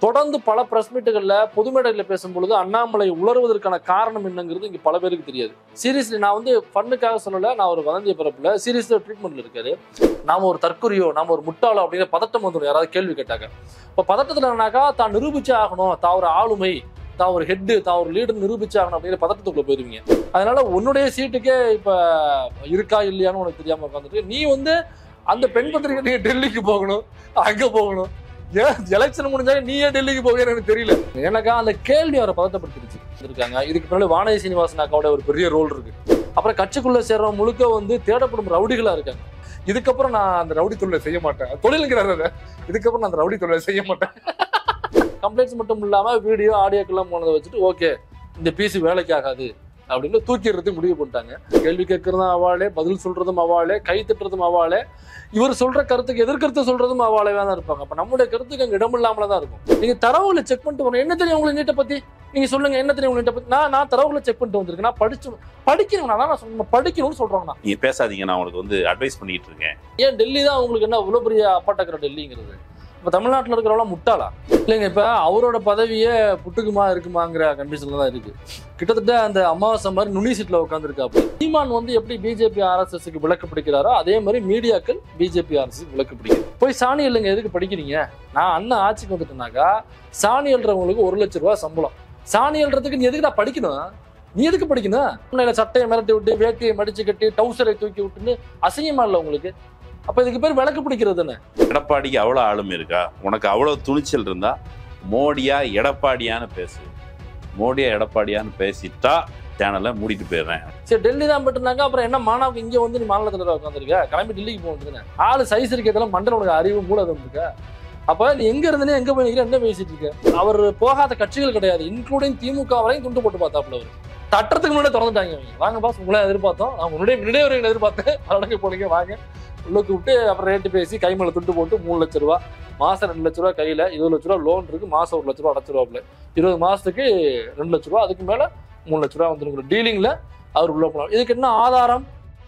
தொடர்ந்து பல பிரஸ் மீட்டுகளில் பொது மேடைகளில் பேசும்பொழுது அண்ணாமலை உளறுவதற்கான காரணம் என்னங்கிறது இங்கே பல பேருக்கு தெரியாது சீரியஸ்லி நான் வந்து ஃபண்ணுக்காக சொல்லலை நான் ஒரு வதந்திய பிறப்பில் சீரியஸாக ட்ரீட்மெண்ட்ல இருக்காரு நாம ஒரு தற்கொலையோ நாம ஒரு முட்டாளோ அப்படிங்கிற பதட்டம் வந்துடும் யாராவது கேள்வி கேட்டாங்க இப்போ பதட்டத்தில் என்னன்னாக்கா தான் நிரூபிச்சே ஆகணும் தான் ஒரு ஆளுமை தான் ஒரு ஹெட்டு தான் ஒரு லீடர் நிரூபிச்சே ஆகணும் அப்படிங்கிற பதட்டத்துக்குள்ள போயிருவீங்க அதனால உன்னுடைய சீட்டுக்கே இப்போ இருக்கா இல்லையான்னு உனக்கு தெரியாம உட்காந்துட்டு நீ வந்து அந்த பெண் பத்திரிகை நீ டெல்லிக்கு போகணும் அங்க போகணும் ஏன் எலெக்ஷன் முடிஞ்சாலே நீயே டெல்லிக்கு போகணும்னு எனக்கு தெரியல எனக்கா அந்த கேள்வி அவரை பதட்டப்படுத்திருச்சு இருக்காங்க இதுக்கு பின்னாடி வானதி சீனிவாசன் அக்காவோட ஒரு பெரிய ரோல் இருக்கு அப்புறம் கட்சிக்குள்ள சேர்றவங்க முழுக்க வந்து தேடப்படும் ரவுடிகளா இருக்காங்க இதுக்கப்புறம் நான் அந்த ரவுடி தொழிலை செய்ய மாட்டேன் தொழிலுங்கிறாரு அதை. இதுக்கப்புறம் நான் அந்த ரவுடி தொழிலை செய்ய மாட்டேன் கம்ப்ளைண்ட்ஸ் மட்டும் இல்லாம வீடியோ ஆடியோக்கெல்லாம் போனதை வச்சுட்டு ஓகே இந்த பிசி வேலைக்கு ஆகாது அப்படின்னு தூக்கிடுறதுக்கு முடிவு பண்ணிட்டாங்க கேள்வி கேட்கறதும் அவாளே பதில் சொல்றதும் அவாளே கை தட்டுறதும் அவாளே இவர் சொல்ற கருத்துக்கு எதிர்கருத்து சொல்றதும் அவாளேவா தான் இருப்பாங்க அப்ப நம்முடைய கருத்துக்கு அங்க இடம் இல்லாமல தான் இருக்கும் நீங்க தரவுல செக் பண்ணிட்டு வரணும் என்ன தெரியும் உங்களுக்கு நீட்டை பத்தி நீங்க சொல்லுங்க என்ன தெரியும் உங்களுக்கு நீட்டை பத்தி நான் நான் தரவுல செக் பண்ணிட்டு வந்திருக்கேன் நான் படிச்சு படிக்கணும் நான் நான் சொன்னேன் படிக்கணும்னு சொல்றாங்க நான் நீங்க பேசாதீங்க நான் உங்களுக்கு வந்து அட்வைஸ் பண்ணிட்டு இருக்கேன் ஏன் டெல்லி தான் உங்களுக்கு என்ன இவ்வளவு பெரிய அப்பாட்டக்கிற டெல்லிங்கிறது இப்ப தமிழ்நாட்டுல இருக்கிறவங்க முட்டாளா இல்லைங்க இப்ப அவரோட பதவியே புட்டுக்குமா இருக்குமாங்கிற கண்டிஷன்ல தான் இருக்கு கிட்டத்தட்ட அந்த அமாவாசை மாதிரி நுனி சீட்ல உட்காந்துருக்காப்பு சீமான் வந்து எப்படி பிஜேபி ஆர்எஸ்எஸ்க்கு விளக்கு பிடிக்கிறாரோ அதே மாதிரி மீடியாக்கள் பிஜேபி ஆர்எஸ்க்கு விளக்கு பிடிக்குது போய் சாணி இல்லைங்க எதுக்கு படிக்கிறீங்க நான் அண்ணன் ஆட்சிக்கு வந்துட்டேனாக்கா சாணி எழுறவங்களுக்கு ஒரு லட்ச ரூபாய் சம்பளம் சாணி எழுறதுக்கு நீ எதுக்கு படிக்கணும் நீ எதுக்கு படிக்கணும் உன்னை சட்டையை மிரட்டி விட்டு வேட்டியை மடிச்சு கட்டி டவுசரை தூக்கி விட்டுன்னு அசிங்கமா இல்லை உங்களுக்கு அப்ப இதுக்கு பேர் விளக்கு பிடிக்கிறது தானே எடப்பாடிக்கு அவ்வளவு ஆளுமை இருக்கா உனக்கு அவ்வளவு துணிச்சல் இருந்தா மோடியா எடப்பாடியான்னு பேசு மோடியா எடப்பாடியான்னு பேசிட்டா சேனலை மூடிட்டு போயிடுறேன் சரி டெல்லி தான் பட்டுனாங்க அப்புறம் என்ன மாணவக்கு இங்க வந்து நீ மாநில தலைவர் உட்காந்துருக்க கிளம்பி டெல்லிக்கு போகணுதுன்னு ஆளு சைஸ் இருக்கிறதெல்லாம் மண்டல உனக்கு அறிவு மூலதம் இருக்க அப்ப நீ எங்க இருந்தனே எங்க போய் நிக்கிற என்ன பேசிட்டு இருக்க அவர் போகாத கட்சிகள் கிடையாது இன்க்ளூடிங் திமுக வரையும் துண்டு போட்டு பார்த்தாப்புல அவர் தட்டுறதுக்கு முன்னாடி திறந்துட்டாங்க அவங்க வாங்க பாஸ் உங்களை எதிர்பார்த்தோம் நான் முன்னாடியே முன்னாடியே ஒரு எதிர்பார்த்தேன் அடங்க போனீங்க வாங்க உள்ள கூப்பிட்டு அப்புறம் ரேட்டு பேசி கை மேல துண்டு போட்டு மூணு லட்ச ரூபா மாசம் ரெண்டு லட்ச ரூபா கையில இருபது லட்ச ரூபா லோன் இருக்கு மாசம் ஒரு லட்ச ரூபா அடைச்சிருவாப்ல இருபது மாசத்துக்கு ரெண்டு லட்ச ரூபா அதுக்கு மேல மூணு லட்ச ரூபா வந்துருங்கிற டீலிங்ல அவர் உள்ள போனார் இதுக்கு என்ன ஆதாரம்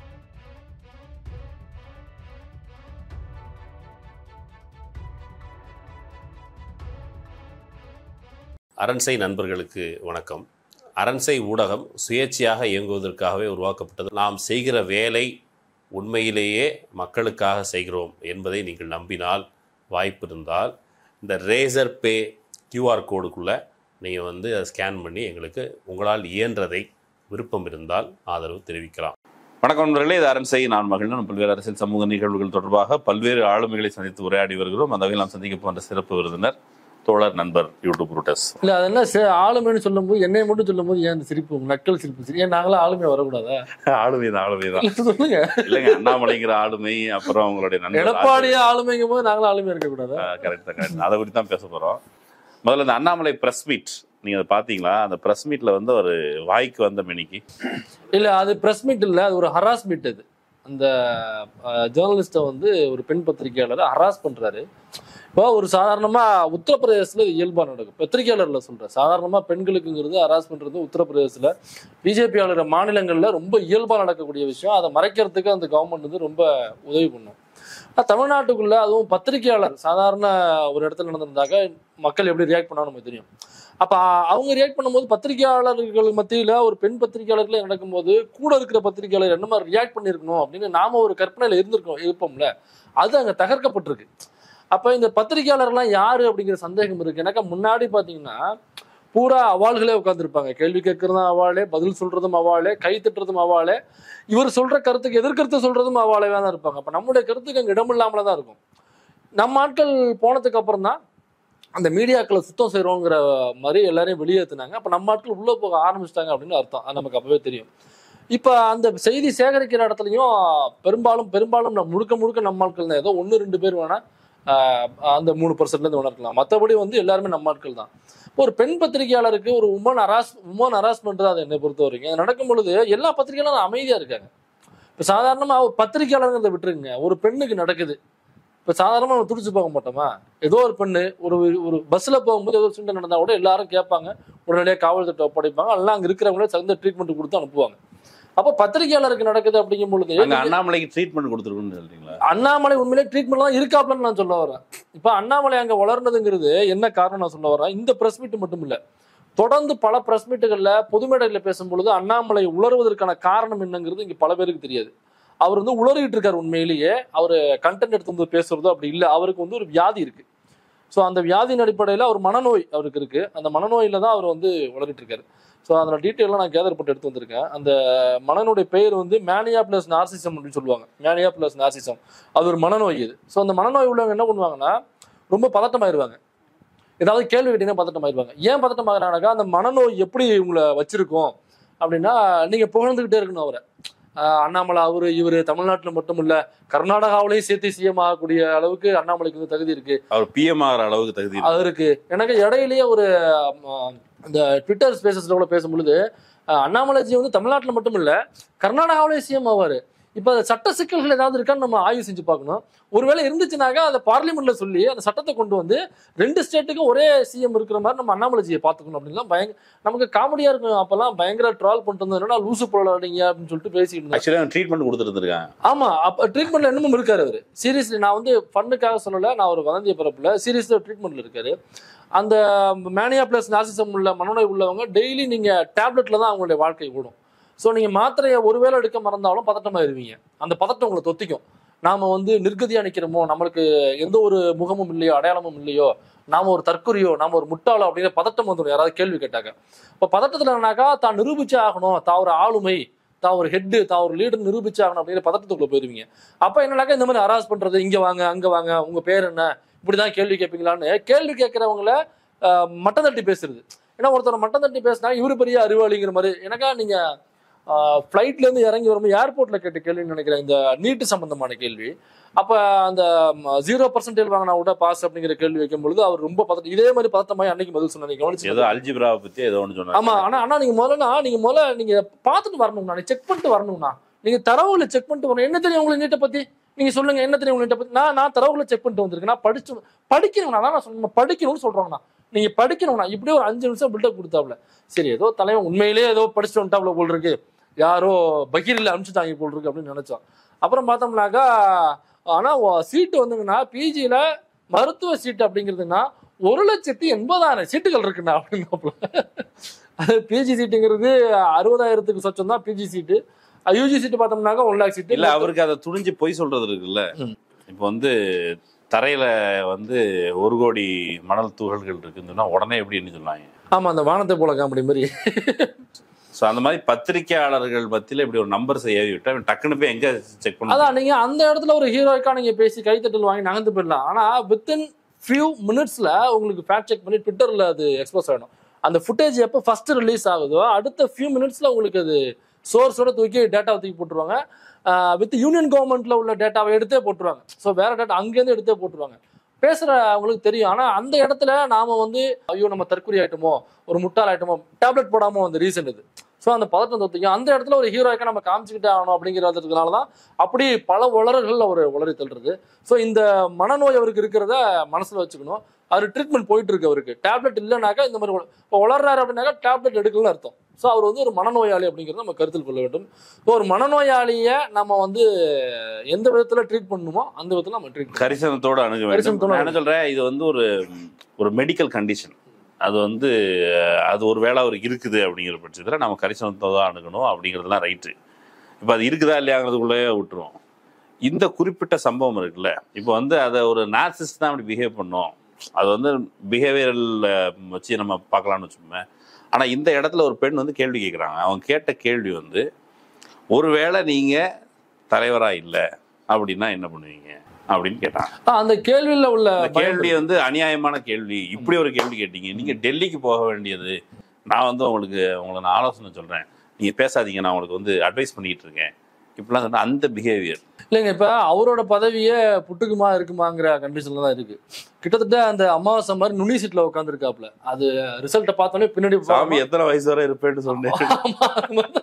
அரண்சை நண்பர்களுக்கு வணக்கம் அரண்சை ஊடகம் சுயேட்சையாக இயங்குவதற்காகவே உருவாக்கப்பட்டது நாம் செய்கிற வேலை உண்மையிலேயே மக்களுக்காக செய்கிறோம் என்பதை நீங்கள் நம்பினால் வாய்ப்பு இருந்தால் இந்த ரேசர் பே கியூஆர் கோடுக்குள்ளே நீங்கள் வந்து அதை ஸ்கேன் பண்ணி எங்களுக்கு உங்களால் இயன்றதை விருப்பம் இருந்தால் ஆதரவு தெரிவிக்கலாம் வணக்கம் நண்பர்களே இது அரண்சை நான் மகிழ்ந்தன் பல்வேறு அரசியல் சமூக நிகழ்வுகள் தொடர்பாக பல்வேறு ஆளுமைகளை சந்தித்து உரையாடி வருகிறோம் அந்த வகையில் நாம் சந்திக்க போன்ற சிறப்பு விருந்தினர் தோழர் நண்பர் யூடியூப் ரூட்டஸ் இல்ல அதெல்லாம் சே- ஆளுமைன்னு சொல்லும்போது என்னை மட்டும் சொல்லும்போது ஏன் இந்த சிரிப்பு நக்கல் சிரிப்பு சிரி ஏன் நாங்களாம் ஆளுமை வரக்கூடாதா ஆளுமை தான் ஆளுமை தான் இல்ல, சொல்லுங்க இல்லைங்க அண்ணாமலைங்கிற ஆளுமை அப்புறம் அவங்களுடைய நண்பர் எடப்பாடியே ஆளுமைங்கும் போது நாங்களும் ஆளுமையா இருக்கக்கூடாதா கரெக்ட் தான் கரெக்ட் அதை பற்றி தான் பேச போகிறோம் முதல்ல இந்த அண்ணாமலை ப்ரெஸ் மீட் நீங்கள் அதை பார்த்தீங்களா அந்த ப்ரெஸ் மீட்டில் வந்து ஒரு வாய்க்கு வந்த மினிக்கு இல்ல அது பிரஸ் மீட் இல்ல அது ஒரு ஹராஸ் மீட் அது அந்த ஜேர்னலிஸ்ட்டை வந்து ஒரு பெண் பத்திரிகையாளர் ஹராஸ் பண்றாரு இப்போ ஒரு சாதாரணமா உத்தரப்பிரதேசத்துல இது இயல்பா நடக்கும் பத்திரிகையாளர்ல சொல்றேன் சாதாரணமா பெண்களுக்குங்கிறது ஹராஸ் பண்றது உத்தரப்பிரதேசத்துல பிஜேபி ஆளுற மாநிலங்கள்ல ரொம்ப இயல்பா நடக்கக்கூடிய விஷயம் அதை மறைக்கிறதுக்கு அந்த கவர்மெண்ட் வந்து ரொம்ப உதவி பண்ணும் ஆனா தமிழ்நாட்டுக்குள்ள அதுவும் பத்திரிகையாளர் சாதாரண ஒரு இடத்துல நடந்திருந்தாக்க மக்கள் எப்படி ரியாக்ட் பண்ணாலும் நமக்கு தெரியும் அப்ப அவங்க ரியாக்ட் பண்ணும்போது பத்திரிகையாளர்கள் மத்தியில ஒரு பெண் பத்திரிகையாளர்களே நடக்கும்போது கூட இருக்கிற பத்திரிகையாளர் என்ன மாதிரி ரியாக்ட் பண்ணியிருக்கணும் அப்படின்னு நாம ஒரு கற்பனையில இருந்திருக்கோம் இருப்போம்ல அது அங்க தகர்க்கப்பட்டிருக்கு அப்ப இந்த பத்திரிகையாளர்லாம் யாரு அப்படிங்கிற சந்தேகம் இருக்கு எனக்கு முன்னாடி பாத்தீங்கன்னா பூரா அவாள்களே உட்காந்துருப்பாங்க கேள்வி கேட்கறதும் அவாளே பதில் சொல்றதும் அவாளே கை தட்டுறதும் அவாளே இவர் சொல்ற கருத்துக்கு எதிர்கருத்து சொல்றதும் அவாளே தான் இருப்பாங்க அப்ப நம்முடைய கருத்துக்கு அங்க இடம் இல்லாமல தான் இருக்கும் நம்ம ஆட்கள் போனதுக்கு அப்புறம் தான் அந்த மீடியாக்களை சுத்தம் செய்றோங்கிற மாதிரி எல்லாரையும் வெளியேத்துனாங்க அப்ப நம்ம ஆட்கள் உள்ள போக ஆரம்பிச்சிட்டாங்க அப்படின்னு அர்த்தம் அது நமக்கு அப்பவே தெரியும் இப்ப அந்த செய்தி சேகரிக்கிற இடத்துலயும் பெரும்பாலும் பெரும்பாலும் நம்ம முழுக்க முழுக்க நம்ம ஆட்கள் தான் ஏதோ ஒன்று ரெண்டு பேர் வேணா ஆஹ் அந்த மூணு பர்சன்ட்லேருந்து வேணா இருக்கலாம் மற்றபடி வந்து எல்லாருமே நம்ம ஆட்கள் தான் இப்போ ஒரு பெண் பத்திரிகையாளருக்கு ஒரு உமன் ஹராஸ் உமன் ஹராஸ்மெண்ட் தான் அது என்னை பொறுத்த வரைக்கும் அது நடக்கும் பொழுது எல்லா பத்திரிகையாளரும் அமைதியா இருக்காங்க இப்போ சாதாரணமா ஒரு பத்திரிகையாளருங்கிறத விட்டுருங்க ஒரு பெண்ணுக்கு நடக்குது இப்போ சாதாரணமாக நம்ம துடிச்சு போக மாட்டோமா ஏதோ ஒரு பெண்ணு ஒரு ஒரு பஸ்ஸில் போகும்போது ஏதோ ஒரு சிண்டை நடந்தால் கூட எல்லாரும் கேட்பாங்க உடனடியாக காவல் திட்டம் ஒப்படைப்பாங்க எல்லாம் அங்கே இருக்கிறவங்களே தகுந்த ட்ரீட்மெண்ட் கொடுத்து அனுப்புவாங்க அப்ப பத்திரிகையாளருக்கு நடக்குது அப்படிங்கும் பொழுது அங்க அண்ணாமலைக்கு ட்ரீட்மெண்ட் கொடுத்துருக்குன்னு சொல்றீங்களா அண்ணாமலை உண்மையிலே ட்ரீட்மெண்ட் தான் இருக்காப்லன்னு நான் சொல்ல வரேன் இப்ப அண்ணாமலை அங்க வளர்ந்ததுங்கிறது என்ன காரணம் நான் சொல்ல வரேன் இந்த பிரஸ் மீட் மட்டும் இல்ல தொடர்ந்து பல பிரஸ் மீட்டுகள்ல பொது மேடைகள்ல பேசும்பொழுது அண்ணாமலை உளறுவதற்கான காரணம் என்னங்கிறது இங்க பல பேருக்கு தெரியாது அவர் வந்து உளறிட்டு இருக்காரு உண்மையிலேயே அவர் கண்டென்ட் எடுத்து வந்து பேசுறதோ அப்படி இல்லை அவருக்கு வந்து ஒரு வியாதி இருக்கு ஸோ அந்த வியாதியின் அடிப்படையில் அவர் மனநோய் அவருக்கு இருக்கு அந்த மனநோயில தான் அவர் வந்து உளறிட்டு இருக்காரு ஸோ அதோட டீட்டெயிலாம் நான் கேதர் பண்ணி எடுத்து வந்திருக்கேன் அந்த மனனுடைய பெயர் வந்து மேனியா பிளஸ் நார்சிசம் அப்படின்னு சொல்லுவாங்க மேனியா பிளஸ் நார்சிசம் அது ஒரு மனநோய் இது ஸோ அந்த மனநோய் உள்ளவங்க என்ன பண்ணுவாங்கன்னா ரொம்ப பதட்டமாயிருவாங்க ஏதாவது கேள்வி கேட்டீங்கன்னா பதட்டமாயிருவாங்க ஏன் பதட்டமாகறாங்கனாக்கா அந்த மனநோய் எப்படி உங்களை வச்சிருக்கும் அப்படின்னா நீங்க புகழ்ந்துகிட்டே இருக்கணும் அவரை ஆஹ் அண்ணாமலை அவரு இவரு தமிழ்நாட்டுல மட்டும் இல்ல கர்நாடகாவிலையும் சேர்த்து சிஎம் ஆகக்கூடிய அளவுக்கு அண்ணாமலைக்கு வந்து தகுதி இருக்கு அவர் பிஎம் ஆகிற அளவுக்கு தகுதி இருக்கு. அவருக்கு எனக்கு இடையிலேயே ஒரு ஆம், இந்த ட்விட்டர் ஸ்பேசஸ்ல கூட பேசும்பொழுது அஹ், அண்ணாமலைஜி வந்து தமிழ்நாட்டுல மட்டும் இல்ல கர்நாடகாவிலேயே சிஎம் ஆவாரு இப்ப அது சட்ட சிக்கல்கள் ஏதாவது இருக்கான்னு நம்ம ஆய்வு செஞ்சு பார்க்கணும் ஒருவேளை இருந்துச்சுனாக்கா அதை பார்லிமெண்ட்ல சொல்லி அந்த சட்டத்தை கொண்டு வந்து ரெண்டு ஸ்டேட்டுக்கும் ஒரே சிஎம் இருக்கிற மாதிரி நம்ம அண்ணாமலைஜியை பார்த்துக்கணும் அப்படின்லாம் பயங்க நமக்கு காமெடியா இருக்கும் அப்பெல்லாம் பயங்கர ட்ரால் பண்ணிட்டு இருந்தோம் என்னடா லூசு போலாடீங்க அப்படின்னு சொல்லிட்டு பேசிட்டு இருந்தோம் ஆக்சுவலி அவன் ட்ரீட்மெண்ட் கொடுத்துருந்துருக்காங்க ஆமா அப்ப ட்ரீட்மெண்ட்ல இன்னமும் இருக்காரு அவரு சீரியஸ்லி நான் வந்து ஃபண்டுக்காக சொல்லல நான் ஒரு வதந்திய பரப்புல சீரியஸ்ல ட்ரீட்மெண்ட்ல இருக்காரு அந்த மேனியா பிளஸ் நாசிசம் உள்ள மனநோய் உள்ளவங்க டெய்லி நீங்க டேப்லெட்ல தான் அவங்களுடைய வாழ்க்கை ஓடும் ஸோ நீங்க மாத்திரையை ஒருவேளை எடுக்க மறந்தாலும் பதட்டமாயிருவீங்க அந்த பதட்டம் உங்களை தொத்திக்கும் நாம வந்து நிர்கதியா நிக்கிறோமோ நம்மளுக்கு எந்த ஒரு முகமும் இல்லையோ அடையாளமும் இல்லையோ நாம ஒரு தற்கொலையோ நாம ஒரு முட்டாளோ அப்படிங்கிற பதட்டம் வந்துடும் யாராவது கேள்வி கேட்டாக்க இப்போ பதட்டத்துல என்னன்னாக்கா தான் நிரூபிச்சே ஆகணும் தான் ஒரு ஆளுமை தான் ஒரு ஹெட்டு தான் ஒரு லீடர் நிரூபிச்சு ஆகணும் அப்படிங்கிற பதட்டத்துக்குள்ள போயிருவீங்க அப்ப என்னன்னாக்கா இந்த மாதிரி ஹராஸ் பண்றது இங்க வாங்க அங்க வாங்க உங்க பேர் என்ன இப்படிதான் கேள்வி கேட்பீங்களான்னு கேள்வி கேட்கறவங்கள ஆஹ், மட்டம் தட்டி பேசுறது ஏன்னா ஒருத்தர் மட்டம் தட்டி பேசினா இவரு பெரிய அறிவாளிங்கிற மாதிரி எனக்கா நீங்க ஃப்ளைட்ல இருந்து இறங்கி வரும்போது ஏர்போர்ட்ல கேட்ட கேள்வின்னு நினைக்கிறேன் இந்த நீட்டு சம்பந்தமான கேள்வி அப்ப அந்த ஜீரோ பர்சன்டேஜ் வாங்கினா கூட பாஸ் அப்படிங்கிற கேள்வி வைக்கும் பொழுது அவர் ரொம்ப பதட்டம் இதே மாதிரி பதட்டமாய் அன்னைக்கு பதில் சொன்னாங்க கவனிச்சு ஏதோ அல்ஜிப்ராவை பத்தி ஏதோ ஒன்று ஆமா சொன்னாங்க ஆனா ஆனா நீங்க முதல்ல நீங்க முதல்ல நீங்க பார்த்துட்டு வரணும்ண்ணா நீங்க செக் பண்ணிட்டு வரணும்ண்ணா நீங்க தரவுல செக் பண்ணிட்டு வரணும் என்ன தெரியும் உங்களுக்கு நீட்டை பத்தி நீங்க சொல்லுங்க என்ன தெரியும் உங்களுக்கு நீட்டை பத்தி நான் நான் தரவுல செக் பண்ணிட்டு வந்திருக்கேன் நான் படிச்சு படிக்கணும்ண்ணா அதான் நான் சொன்னேன் படிக்கணும்னு சொல்றோம்ண்ணா நீங்க படிக்கணும்ண்ணா இப்படியே ஒரு அஞ்சு நிமிஷம் பில்டப் கொடுத்தாப்ல சரி ஏதோ தலைவன் உண்மையிலேயே ஏதோ படிச்சுட்டு வந்துட்டாப்ல போல் இருக்கு யாரோ பகீரில் அனுப்பிச்சுட்டாங்க போல் இருக்கு அப்படின்னு நினைச்சோம் அப்புறம் பார்த்தோம்னாக்கா ஆனா சீட்டு வந்துங்கன்னா பிஜியில மருத்துவ சீட்டு அப்படிங்கிறதுனா ஒரு லட்சத்தி எண்பதாயிரம் சீட்டுகள் இருக்குண்ணா அப்படின்னாப்புல அது பிஜி சீட்டுங்கிறது அறுபதாயிரத்துக்கு சொச்சம் தான் பிஜி சீட்டு யூஜி சீட்டு பார்த்தோம்னாக்கா ஒன் லேக் சீட்டு இல்ல அவருக்கு அதை துணிஞ்சு பொய் சொல்றது இருக்குல்ல ம். இப்போ வந்து தரையில வந்து ஒரு கோடி மணல் துகள்கள் இருக்குன்னு சொன்னா உடனே எப்படின்னு சொன்னாங்க ஆமா அந்த வானத்தை போல காமெடி மாதிரி ஸோ அந்த மாதிரி பத்திரிக்கையாளர்கள் பத்தியில இப்படி ஒரு நம்பர்ஸை ஏவி விட்டா இவன் டக்குன்னு போய் எங்க செக் பண்ண அதான் நீங்க அந்த இடத்துல ஒரு ஹீரோய்க்கா நீங்க பேசி கைத்தட்டல் வாங்கி நகர்ந்து போயிடலாம் ஆனா வித்தின் ஃபியூ மினிட்ஸ்ல உங்களுக்கு ஃபேக்ட் செக் பண்ணி ட்விட்டர்ல அது எக்ஸ்போஸ் ஆயிடும் அந்த ஃபுட்டேஜ் எப்போ ஃபர்ஸ்ட் ரிலீஸ் ஆகுதோ அடுத்த ஃபியூ மினிட்ஸ்ல உங்களுக்கு அது சோர்ஸோட தூக்கி டேட்டாவை தூக்கி போட்டுருவாங்க வித் யூனியன் கவர்மெண்ட்ல உள்ள டேட்டாவை எடுத்தே போட்டுருவாங்க ஸோ வேற டேட்டா அங்கேருந்து எடுத்தே போட்டுருவாங்க பேசுற அவங்களுக்கு தெரியும் ஆனா அந்த இடத்துல நாம வந்து ஐயோ நம்ம தற்கொலை ஆயிட்டோமோ ஒரு முட்டாள் ஆயிட்டோமோ டேப்லெட் போடாம அந்த ரீசன் இது ஸோ அந்த பதட்டம் தொத்திக்கும் அந்த இடத்துல ஒரு ஹீரோய்க்கா நம்ம காமிச்சுக்கிட்டே ஆகணும் அப்படிங்கிறதுனால தான் அப்படி பல உளறல்கள் அவர் உளறி தள்ளுறது ஸோ இந்த மனநோய் அவருக்கு இருக்கிறத மனசுல வச்சுக்கணும் அவர் ட்ரீட்மெண்ட் போயிட்டு இருக்கு அவருக்கு டேப்லெட் இல்லைனாக்கா இந்த மாதிரி உள- இப்போ உளர்றாரு அப்படின்னாக்கா டேப்லெட் எடுக்கலன்னு அர்த்தம் ஸோ அவர் வந்து ஒரு மனநோயாளி அப்படிங்கிறத நம்ம கருத்தில் கொள்ள வேண்டும் இப்போ ஒரு மனநோயாளியை நம்ம வந்து எந்த விதத்துல ட்ரீட் பண்ணணுமோ அந்த விதத்துல நம்ம ட்ரீட் கரிசனத்தோட அணுக வேண்டும் கரிசனத்தோட நான் என்ன சொல்றேன் இது வந்து ஒரு ஒரு மெடிக்கல் கண்டிஷன் அது வந்து அஹ், அது ஒரு வேளை அவருக்கு இருக்குது அப்படிங்கிற பட்சத்தில் நம்ம கரிசனத்தோட அணுகணும் அப்படிங்கிறதுலாம் ரைட்டு இப்போ அது இருக்குதா இல்லையாங்கிறதுக்குள்ளேயே விட்டுருவோம் இந்த குறிப்பிட்ட சம்பவம் இருக்குல்ல இப்போ வந்து அதை ஒரு நார்சிஸ்ட் தான் அப்படி பிஹேவ் பண்ணோம் அது வந்து பிஹேவியரல் வச்சு நம்ம பார்க்கலாம்னு வச்சுக்கோமே ஆனால் இந்த இடத்துல ஒரு பெண் வந்து கேள்வி கேட்குறாங்க அவங்க கேட்ட கேள்வி வந்து ஒருவேளை நீங்கள் தலைவராக இல்லை அப்படின்னா என்ன பண்ணுவீங்க அப்படின்னு கேட்டாங்க அந்த கேள்வியில உள்ள இந்த பயம் கேள்வி வந்து அநியாயமான கேள்வி இப்படி ஒரு கேள்வி கேட்டீங்க நீங்க டெல்லிக்கு போக வேண்டியது நான் வந்து உங்களுக்கு உங்களை நான் ஆலோசனை சொல்றேன் நீங்க பேசாதீங்க நான் உங்களுக்கு வந்து அட்வைஸ் பண்ணிட்டு இருக்கேன் இப்படிலாம் சொன்னா அந்த பிஹேவியர் இல்லைங்க இப்ப அவரோட பதவியே புட்டுக்குமா இருக்குமாங்கிற கண்டிஷன்ல தான் இருக்கு கிட்டத்தட்ட அந்த அமாவாசை மாதிரி நுனி சீட்ல உட்காந்துருக்காப்ல அது ரிசல்ட்டை பார்த்தோன்னே பின்னாடி சாமி எத்தனை வயசு வரை இருப்பேன்னு சொன்னேன் ஆமா,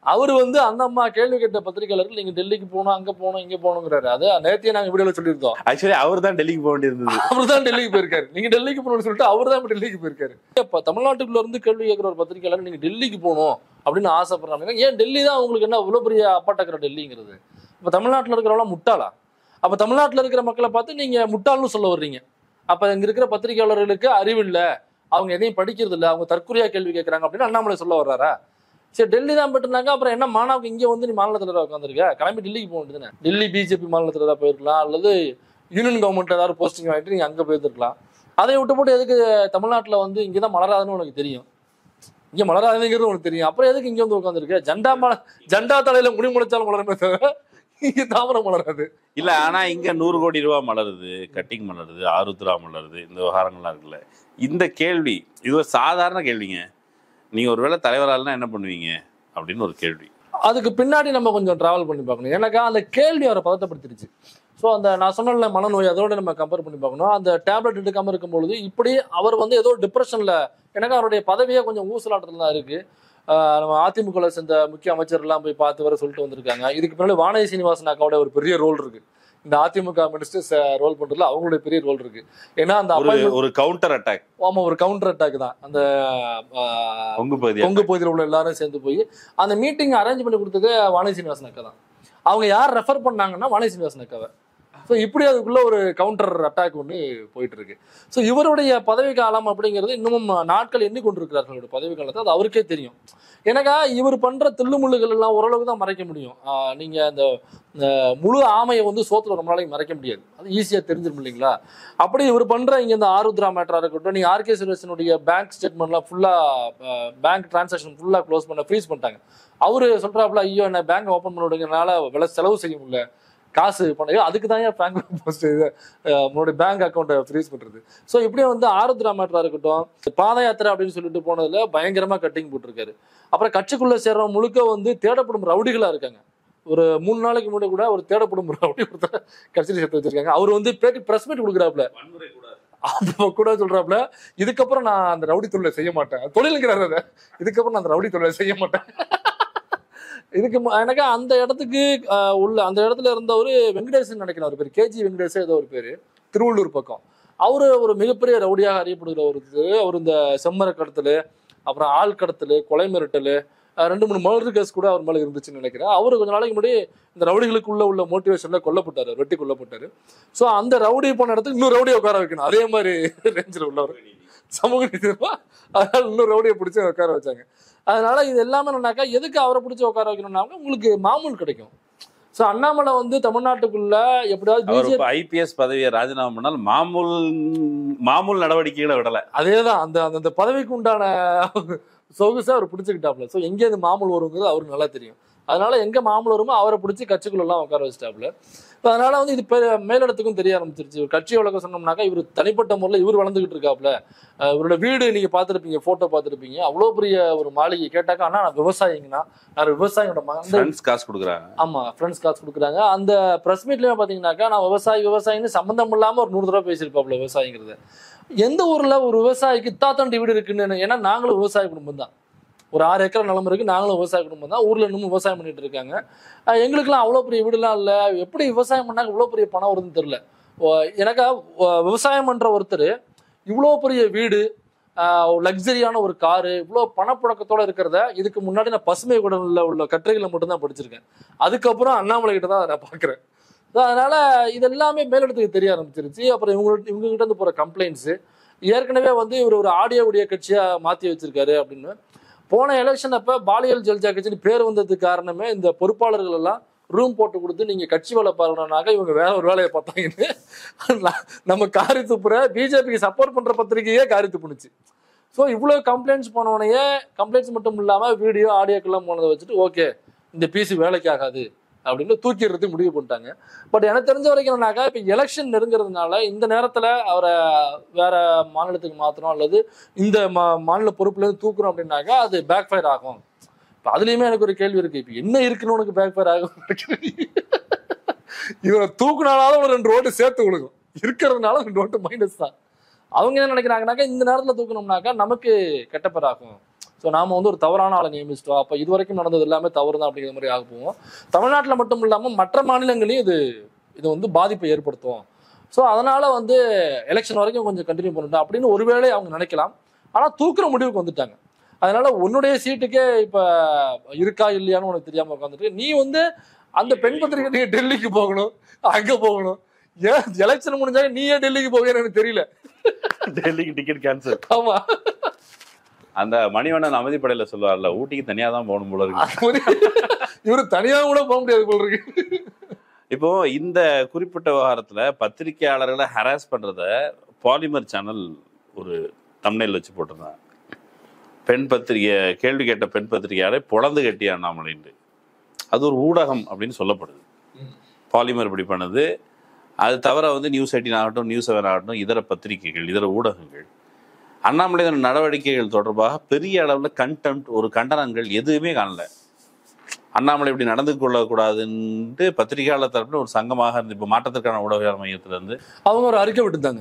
அவர் வந்து அந்த அம்மா கேள்வி கேட்ட பத்திரிகையாளர்கள் நீங்க டெல்லிக்கு போகணும் அங்க போகணும் இங்க போகணுங்கிறாரு அது நேத்தியே நாங்க வீடியோல சொல்லியிருந்தோம் ஆக்சுவலி அவர் தான் டெல்லிக்கு போக வேண்டியிருந்தது அவர் தான் டெல்லிக்கு போயிருக்காரு நீங்க டெல்லிக்கு போகணும்னு சொல்லிட்டு அவர் தான் இப்ப டெல்லிக்கு போயிருக்காரு இப்ப தமிழ்நாட்டுக்குள்ள இருந்து கேள்வி கேட்கிற ஒரு பத்திரிகையாளர் நீங்க டெல்லிக்கு போகணும் அப்படின்னு ஆசைப்படுறாங்க ஏன் டெல்லி தான் உங்களுக்கு என்ன இவ்வளவு பெரிய அப்பாட்டக்கிற டெல்லிங்கிறது இப்ப தமிழ்நாட்டுல இருக்கிறவங்க முட்டாளா அப்ப தமிழ்நாட்டுல இருக்கிற மக்களை பார்த்து நீங்க முட்டாள்னு சொல்ல வர்றீங்க அப்ப இங்க இருக்கிற பத்திரிகையாளர்களுக்கு அறிவு இல்ல அவங்க எதையும் படிக்கிறது இல்ல அவங்க தற்கொலையா கேள்வி கேட்கறாங்க அப்படின்னு அண்ணாமலை சொல்ல வர்றாரா சரி டெல்லி தான் போட்டுருந்தாங்க அப்புறம் என்ன மாணவக்கு இங்க வந்து நீ மாநில தலைவராக உட்காந்துருக்க கிளம்பி டெல்லிக்கு போக வேண்டியதுதானே டெல்லி பிஜேபி மாநில தலைவராக போயிருக்கலாம் அல்லது யூனியன் கவர்மெண்ட் ஏதாவது போஸ்டிங் வாங்கிட்டு நீங்க அங்க போயிருக்கலாம் அதை விட்டு போட்டு எதுக்கு தமிழ்நாட்டுல வந்து இங்கதான் மலராதுன்னு உனக்கு தெரியும் இங்க மலராதுங்கிறது உனக்கு தெரியும் அப்புறம் எதுக்கு இங்க வந்து உட்காந்துருக்க ஜெண்டா மல ஜெண்டா தலையில முடி முளைச்சாலும் மலருமே தவிர இங்க தாமரம் மலராது இல்ல ஆனா இங்க நூறு கோடி ரூபாய் மலருது கட்டிங் மலருது ஆருத்ரா மலருது இந்த விவகாரங்கள்லாம் இருக்குல்ல இந்த கேள்வி இது ஒரு சாதாரண கேள்விங்க நீங்க ஒருவேளை தலைவரால்னா என்ன பண்ணுவீங்க அப்படின்னு ஒரு கேள்வி அதுக்கு பின்னாடி நம்ம கொஞ்சம் டிராவல் பண்ணி பார்க்கணும் எனக்கு அந்த கேள்வி அவரை பதட்டப்படுத்திருச்சு ஸோ அந்த நான் சொன்னல மனநோய் அதோட நம்ம கம்பேர் பண்ணி பார்க்கணும் அந்த டேப்லெட் எடுக்காம இருக்கும் பொழுது இப்படி அவர் வந்து ஏதோ டிப்ரெஷன்ல எனக்கு அவருடைய பதவியே கொஞ்சம் ஊசலாட்டத்தில் தான் இருக்கு ஆஹ் நம்ம அதிமுகவில் சேர்ந்த முக்கிய அமைச்சர்லாம் போய் பார்த்து வர சொல்லிட்டு வந்திருக்காங்க இதுக்கு பின்னாடி வானதி சீனிவாசன் அக்காவோட ஒரு பெரிய ரோல் இருக்கு இந்த அதிமுக மினிஸ்டர்ஸ் ரோல் பண்றதுல அவங்களுடைய பெரிய ரோல் இருக்கு ஏன்னா அந்த ஒரு appointment- ஒரு கவுண்டர் அட்டாக் ஆமா ஒரு கவுண்டர் அட்டாக் தான் அந்த ஆஹ், கொங்கு பகுதி கொங்கு பகுதியில் உள்ள எல்லாரும் சேர்ந்து போய் அந்த மீட்டிங் அரேஞ்ச் பண்ணி கொடுத்தது வாணி சீனிவாசன் அக்கா தான் அவங்க யார் ரெஃபர் பண்ணாங்கன்னா வாணி சீனிவாசன் அக்காவை ஸோ இப்படி அதுக்குள்ள ஒரு கவுண்டர் அட்டாக் ஒன்று போயிட்டு இருக்கு ஸோ இவருடைய பதவி காலம் அப்படிங்கிறது இன்னமும் நாட்கள் எண்ணிக்கொண்டிருக்கிறார்கள் இவருடைய பதவி காலத்தை அது அவருக்கே தெரியும் எனக்கா இவர் பண்ற தில்லுமுள்ளுகள் எல்லாம் ஓரளவுக்கு தான் மறைக்க முடியும் ஆஹ் நீங்க அந்த இந்த முழு ஆமையை வந்து சோத்துல ரொம்ப நாளைக்கு மறைக்க முடியாது அது ஈஸியா தெரிஞ்சிடும் இல்லைங்களா அப்படி இவர் பண்ற இங்க இந்த ஆருத்ரா மேட்டரா இருக்கட்டும் நீங்க ஆர்கே சுரேசனுடைய பேங்க் ஸ்டேட்மெண்ட்லாம் ஃபுல்லா பேங்க் டிரான்சாக்ஷன் ஃபுல்லா க்ளோஸ் பண்ண ஃப்ரீஸ் பண்ணிட்டாங்க அவரு சொல்றாப்புல ஐயோ என்ன பேங்க் ஓப்பன் பண்ண விடுங்கனால விலை செலவு செய்ய முடியல காசு பண்ண அதுக்கு தான் ஏன் பேங்க் போஸ்ட் இது அஹ், உங்களுடைய பேங்க் அக்கௌண்ட்டை ஃப்ரீஸ் பண்றது ஸோ இப்படியே வந்து ஆருத்ரா மேட்டரா இருக்கட்டும் பாத யாத்திரை அப்படின்னு சொல்லிட்டு போனதுல பயங்கரமா கட்டிங் போட்டிருக்காரு அப்புறம் கட்சிக்குள்ள சேர்றவங்க முழுக்க வந்து தேடப்படும் ரவுடிகளா இருக்காங்க ஒரு மூணு நாளைக்கு முன்னாடி கூட ஒரு தேடப்படும் ரவுடி ஒருத்தர் கட்சியில் சேர்த்து வச்சிருக்காங்க அவர் வந்து பேட்டி பிரஸ் மீட் கொடுக்குறாப்புல அப்ப கூட சொல்றாப்புல இதுக்கப்புறம் நான் அந்த ரவுடி தொழிலை செய்ய மாட்டேன் தொழிலுங்கிறாரு அதை இதுக்கப்புறம் நான் அந்த ரவுடி தொழிலை செய்ய மாட்டேன் இதுக்கு மு- எனக்கு அந்த இடத்துக்கு ஆஹ், உள்ள அந்த இடத்துல இருந்தவர் வெங்கடேசன் நினைக்கிறேன் ஒரு பேர் கேஜி வெங்கடேசன் ஏதோ ஒரு பேரு திருவள்ளூர் பக்கம் அவரு ஒரு மிகப்பெரிய ரவுடியாக அறியப்படுகிற ஒரு அவர் இந்த செம்மர கடத்தல் அப்புறம் ஆள் கடத்தல் கொலை மிரட்டல் ஆஹ், ரெண்டு மூணு மர்டர் கேஸ் கூட அவர் மேல இருந்துச்சுன்னு நினைக்கிறேன் அவரு கொஞ்ச நாளைக்கு முன்னாடி இந்த ரவுடிகளுக்குள்ள உள்ள மோட்டிவேஷன்ல கொல்லப்பட்டாரு வெட்டி கொல்லப்பட்டாரு ஸோ அந்த ரவுடி போன இடத்துக்கு இன்னும் ரவுடியை உட்கார வைக்கணும் அதே மாதிரி ரேஞ்சில் உள்ளவர் சமூக நீதி அதனால இன்னும் ரவுடியை பிடிச்சி உட்கார வச்சாங்க அதனால இது எல்லாமே என்னன்னாக்கா எதுக்கு அவரை பிடிச்சி உட்கார வைக்கணும்னாக்க உங்களுக்கு மாமூல் கிடைக்கும் ஸோ அண்ணாமலை வந்து தமிழ்நாட்டுக்குள்ள எப்படியாவது அவர் பிஜேபி ஐபிஎஸ் பதவியை ராஜினாமா பண்ணால் மாமூல் மாமூல் நடவடிக்கைகளை விடல அதேதான் அந்த அந்த- அந்த பதவிக்கு உண்டான சொகுசை அவர் பிடிச்சிக்கிட்டாப்ல ஸோ எங்கே இந்த மாமூல் வருங்கிறது அவருக்கு நல்லா தெரியும் அதனால எங்க மாமூல் வருமோ அவரை பிடிச்சி கட்சிக்குள்ள எல்லாம் உட்கார வச்சிட்டாப்ல இப்போ அதனால வந்து இது பெ- மேலிடத்துக்கும் தெரிய ஆரம்பிச்சிருச்சு இவர் கட்சி வழக்கம் சொன்னோம்னாக்கா இவர் தனிப்பட்ட முறையில் இவர் வளர்ந்துகிட்டு இருக்காப்ல அஹ் இவரோட வீடு நீங்க பார்த்துருப்பீங்க போட்டோ பார்த்துருப்பீங்க அவ்வளோ பெரிய ஒரு மாளிகை கேட்டாக்கா அண்ணா நான் விவசாயிங்கண்ணா நான் விவசாயியோட மகன் ஃப்ரெண்ட்ஸ் காசு கொடுக்குறாங்க ஆமா ஃப்ரெண்ட்ஸ் காசு கொடுக்குறாங்க அந்த ப்ரெஸ் மீட்லயும் பாத்தீங்கன்னாக்கா நான் விவசாயி விவசாயின்னு சம்மந்தம் இல்லாம ஒரு நூறு தடவை பேசியிருப்பாப்ல விவசாயிங்கிறது எந்த ஊர்ல ஒரு விவசாயிக்கு இத்தாத்தாண்டி வீடு இருக்குன்னு ஏன்னா நாங்களும் விவசாய குடும்பம் தான் ஒரு ஆறு ஏக்கர் நிலம் இருக்கு நாங்களும் விவசாய குடும்பம் தான் ஊர்ல இன்னும் விவசாயம் பண்ணிட்டு இருக்காங்க அஹ் எங்களுக்கெல்லாம் அவ்வளோ பெரிய வீடுலாம் இல்லை எப்படி விவசாயம் பண்ணாங்க இவ்வளோ பெரிய பணம் வருதுன்னு தெரியல ஓ, எனக்கா ஓ, விவசாயம் பண்ற ஒருத்தர் இவ்வளோ பெரிய வீடு லக்ஸரியான ஒரு காரு இவ்வளோ பணப்புழக்கத்தோட இருக்கிறத இதுக்கு முன்னாடி நான் பசுமை குடல்ல உள்ள கட்டுரைகளை மட்டும்தான் படிச்சிருக்கேன் அதுக்கப்புறம் அண்ணாமலை கிட்ட தான் அதை நான் பார்க்குறேன் அதனால இது எல்லாமே மேலிடத்துக்கு தெரிய ஆரம்பிச்சிருச்சு அப்புறம் இவங்க இவங்க கிட்ட இருந்து போற கம்ப்ளைண்ட்ஸ் ஏற்கனவே வந்து இவர் ஒரு ஆடியோ உடைய கட்சியா மாத்தி வச்சிருக்காரு அப்படின்னு போன எலெக்ஷன் அப்ப பாலியல் ஜல்ஜா கட்சின்னு பேர் வந்ததுக்கு காரணமே இந்த பொறுப்பாளர்கள் எல்லாம் ரூம் போட்டு கொடுத்து நீங்க கட்சி வேலை பாருனாக்க இவங்க வேற ஒரு வேலையை பார்த்தாங்கன்னு ந- நம்ம காரி துப்புற பிஜேபிக்கு சப்போர்ட் பண்ற பத்திரிகையே காரி துப்புனுச்சு ஸோ இவ்வளோ கம்ப்ளைண்ட்ஸ் போனவனையே கம்ப்ளைண்ட்ஸ் மட்டும் இல்லாம வீடியோ ஆடியோக்கெல்லாம் போனதை வச்சுட்டு ஓகே இந்த பிசி வேலைக்கு ஆகாது அப்படின்னு தூக்கிடுறது முடிவு பண்ணிட்டாங்க பட் எனக்கு தெரிஞ்ச வரைக்கும் என்னன்னாக்கா இப்போ எலெக்ஷன் நெருங்கிறதுனால இந்த நேரத்தில் அவரை வேற மாநிலத்துக்கு மாற்றணும் அல்லது இந்த மா மாநில பொறுப்புலேருந்து தூக்குறோம் அப்படின்னாக்கா அது பேக் ஃபயர் ஆகும் இப்போ அதுலேயுமே எனக்கு ஒரு கேள்வி இருக்கு இப்போ என்ன இருக்குன்னு உனக்கு பேக் ஃபயர் ஆகும் இவரை தூக்குனாலும் ஒரு ரெண்டு ரோட்டு சேர்த்து விழுகும் இருக்கிறதுனால ரெண்டு ரோட்டு மைனஸ் தான் அவங்க என்ன நினைக்கிறாங்கனாக்கா இந்த நேரத்தில் தூக்கணும்னாக்கா நமக்கு கெட்ட பேர் ஆகும் ஸோ நாம வந்து ஒரு தவறான ஆளை நியமிச்சிட்டோம் அப்போ இது வரைக்கும் நடந்தது எல்லாமே தவறு தான் அப்படிங்கிற மாதிரி ஆக போவோம் தமிழ்நாட்டில் மட்டும் இல்லாமல் மற்ற மாநிலங்களையும் இது இது வந்து பாதிப்பை ஏற்படுத்தும் ஸோ அதனால வந்து எலெக்ஷன் வரைக்கும் கொஞ்சம் கண்டினியூ பண்ணிட்டோம் அப்படின்னு ஒருவேளை அவங்க நினைக்கலாம் ஆனால் தூக்குற முடிவுக்கு வந்துட்டாங்க அதனால உன்னுடைய சீட்டுக்கே இப்போ இருக்கா இல்லையான்னு உனக்கு தெரியாம உட்காந்துட்டு நீ வந்து அந்த பெண் பத்திரிகை நீ டெல்லிக்கு போகணும் அங்க போகணும் ஏன் எலெக்ஷன் முடிஞ்சாங்க நீ ஏன் டெல்லிக்கு போகணும்னு எனக்கு தெரியல டெல்லிக்கு டிக்கெட் கேன்சல் ஆமா அந்த மணிவண்ணன் அமைதிப்படையில சொல்லுவார்ல ஊட்டிக்கு தனியா தான் போகணும் போல இருக்கு அது மாதிரி இவரு தனியா கூட போக முடியாது போல இருக்கு இப்போ இந்த குறிப்பிட்ட விவகாரத்துல பத்திரிகையாளர்களை ஹராஸ் பண்றத பாலிமர் சேனல் ஒரு தம்னையில் வச்சு போட்டிருந்தாங்க பெண் பத்திரிகை கேள்வி கேட்ட பெண் பத்திரிகையாளரை பொழந்து கட்டிய அண்ணாமலைன்னு அது ஒரு ஊடகம் அப்படின்னு சொல்லப்படுது பாலிமர் இப்படி பண்ணது அது தவிர வந்து நியூஸ் எயிட்டின் ஆகட்டும் நியூஸ் செவன் ஆகட்டும் இதர பத்திரிகைகள் இதர ஊடகங்கள் அண்ணாமலையின் நடவடிக்கைகள் தொடர்பாக பெரிய அளவில் கண்டெம்ட் ஒரு கண்டனங்கள் எதுவுமே காணல அண்ணாமலை இப்படி நடந்து கொள்ளக்கூடாதுன்ட்டு பத்திரிகையாளர் தரப்புல ஒரு சங்கமாக இருந்து இப்போ மாற்றத்திற்கான ஊடகவியல் மையத்துல இருந்து அவங்க ஒரு அறிக்கை விட்டுட்டாங்க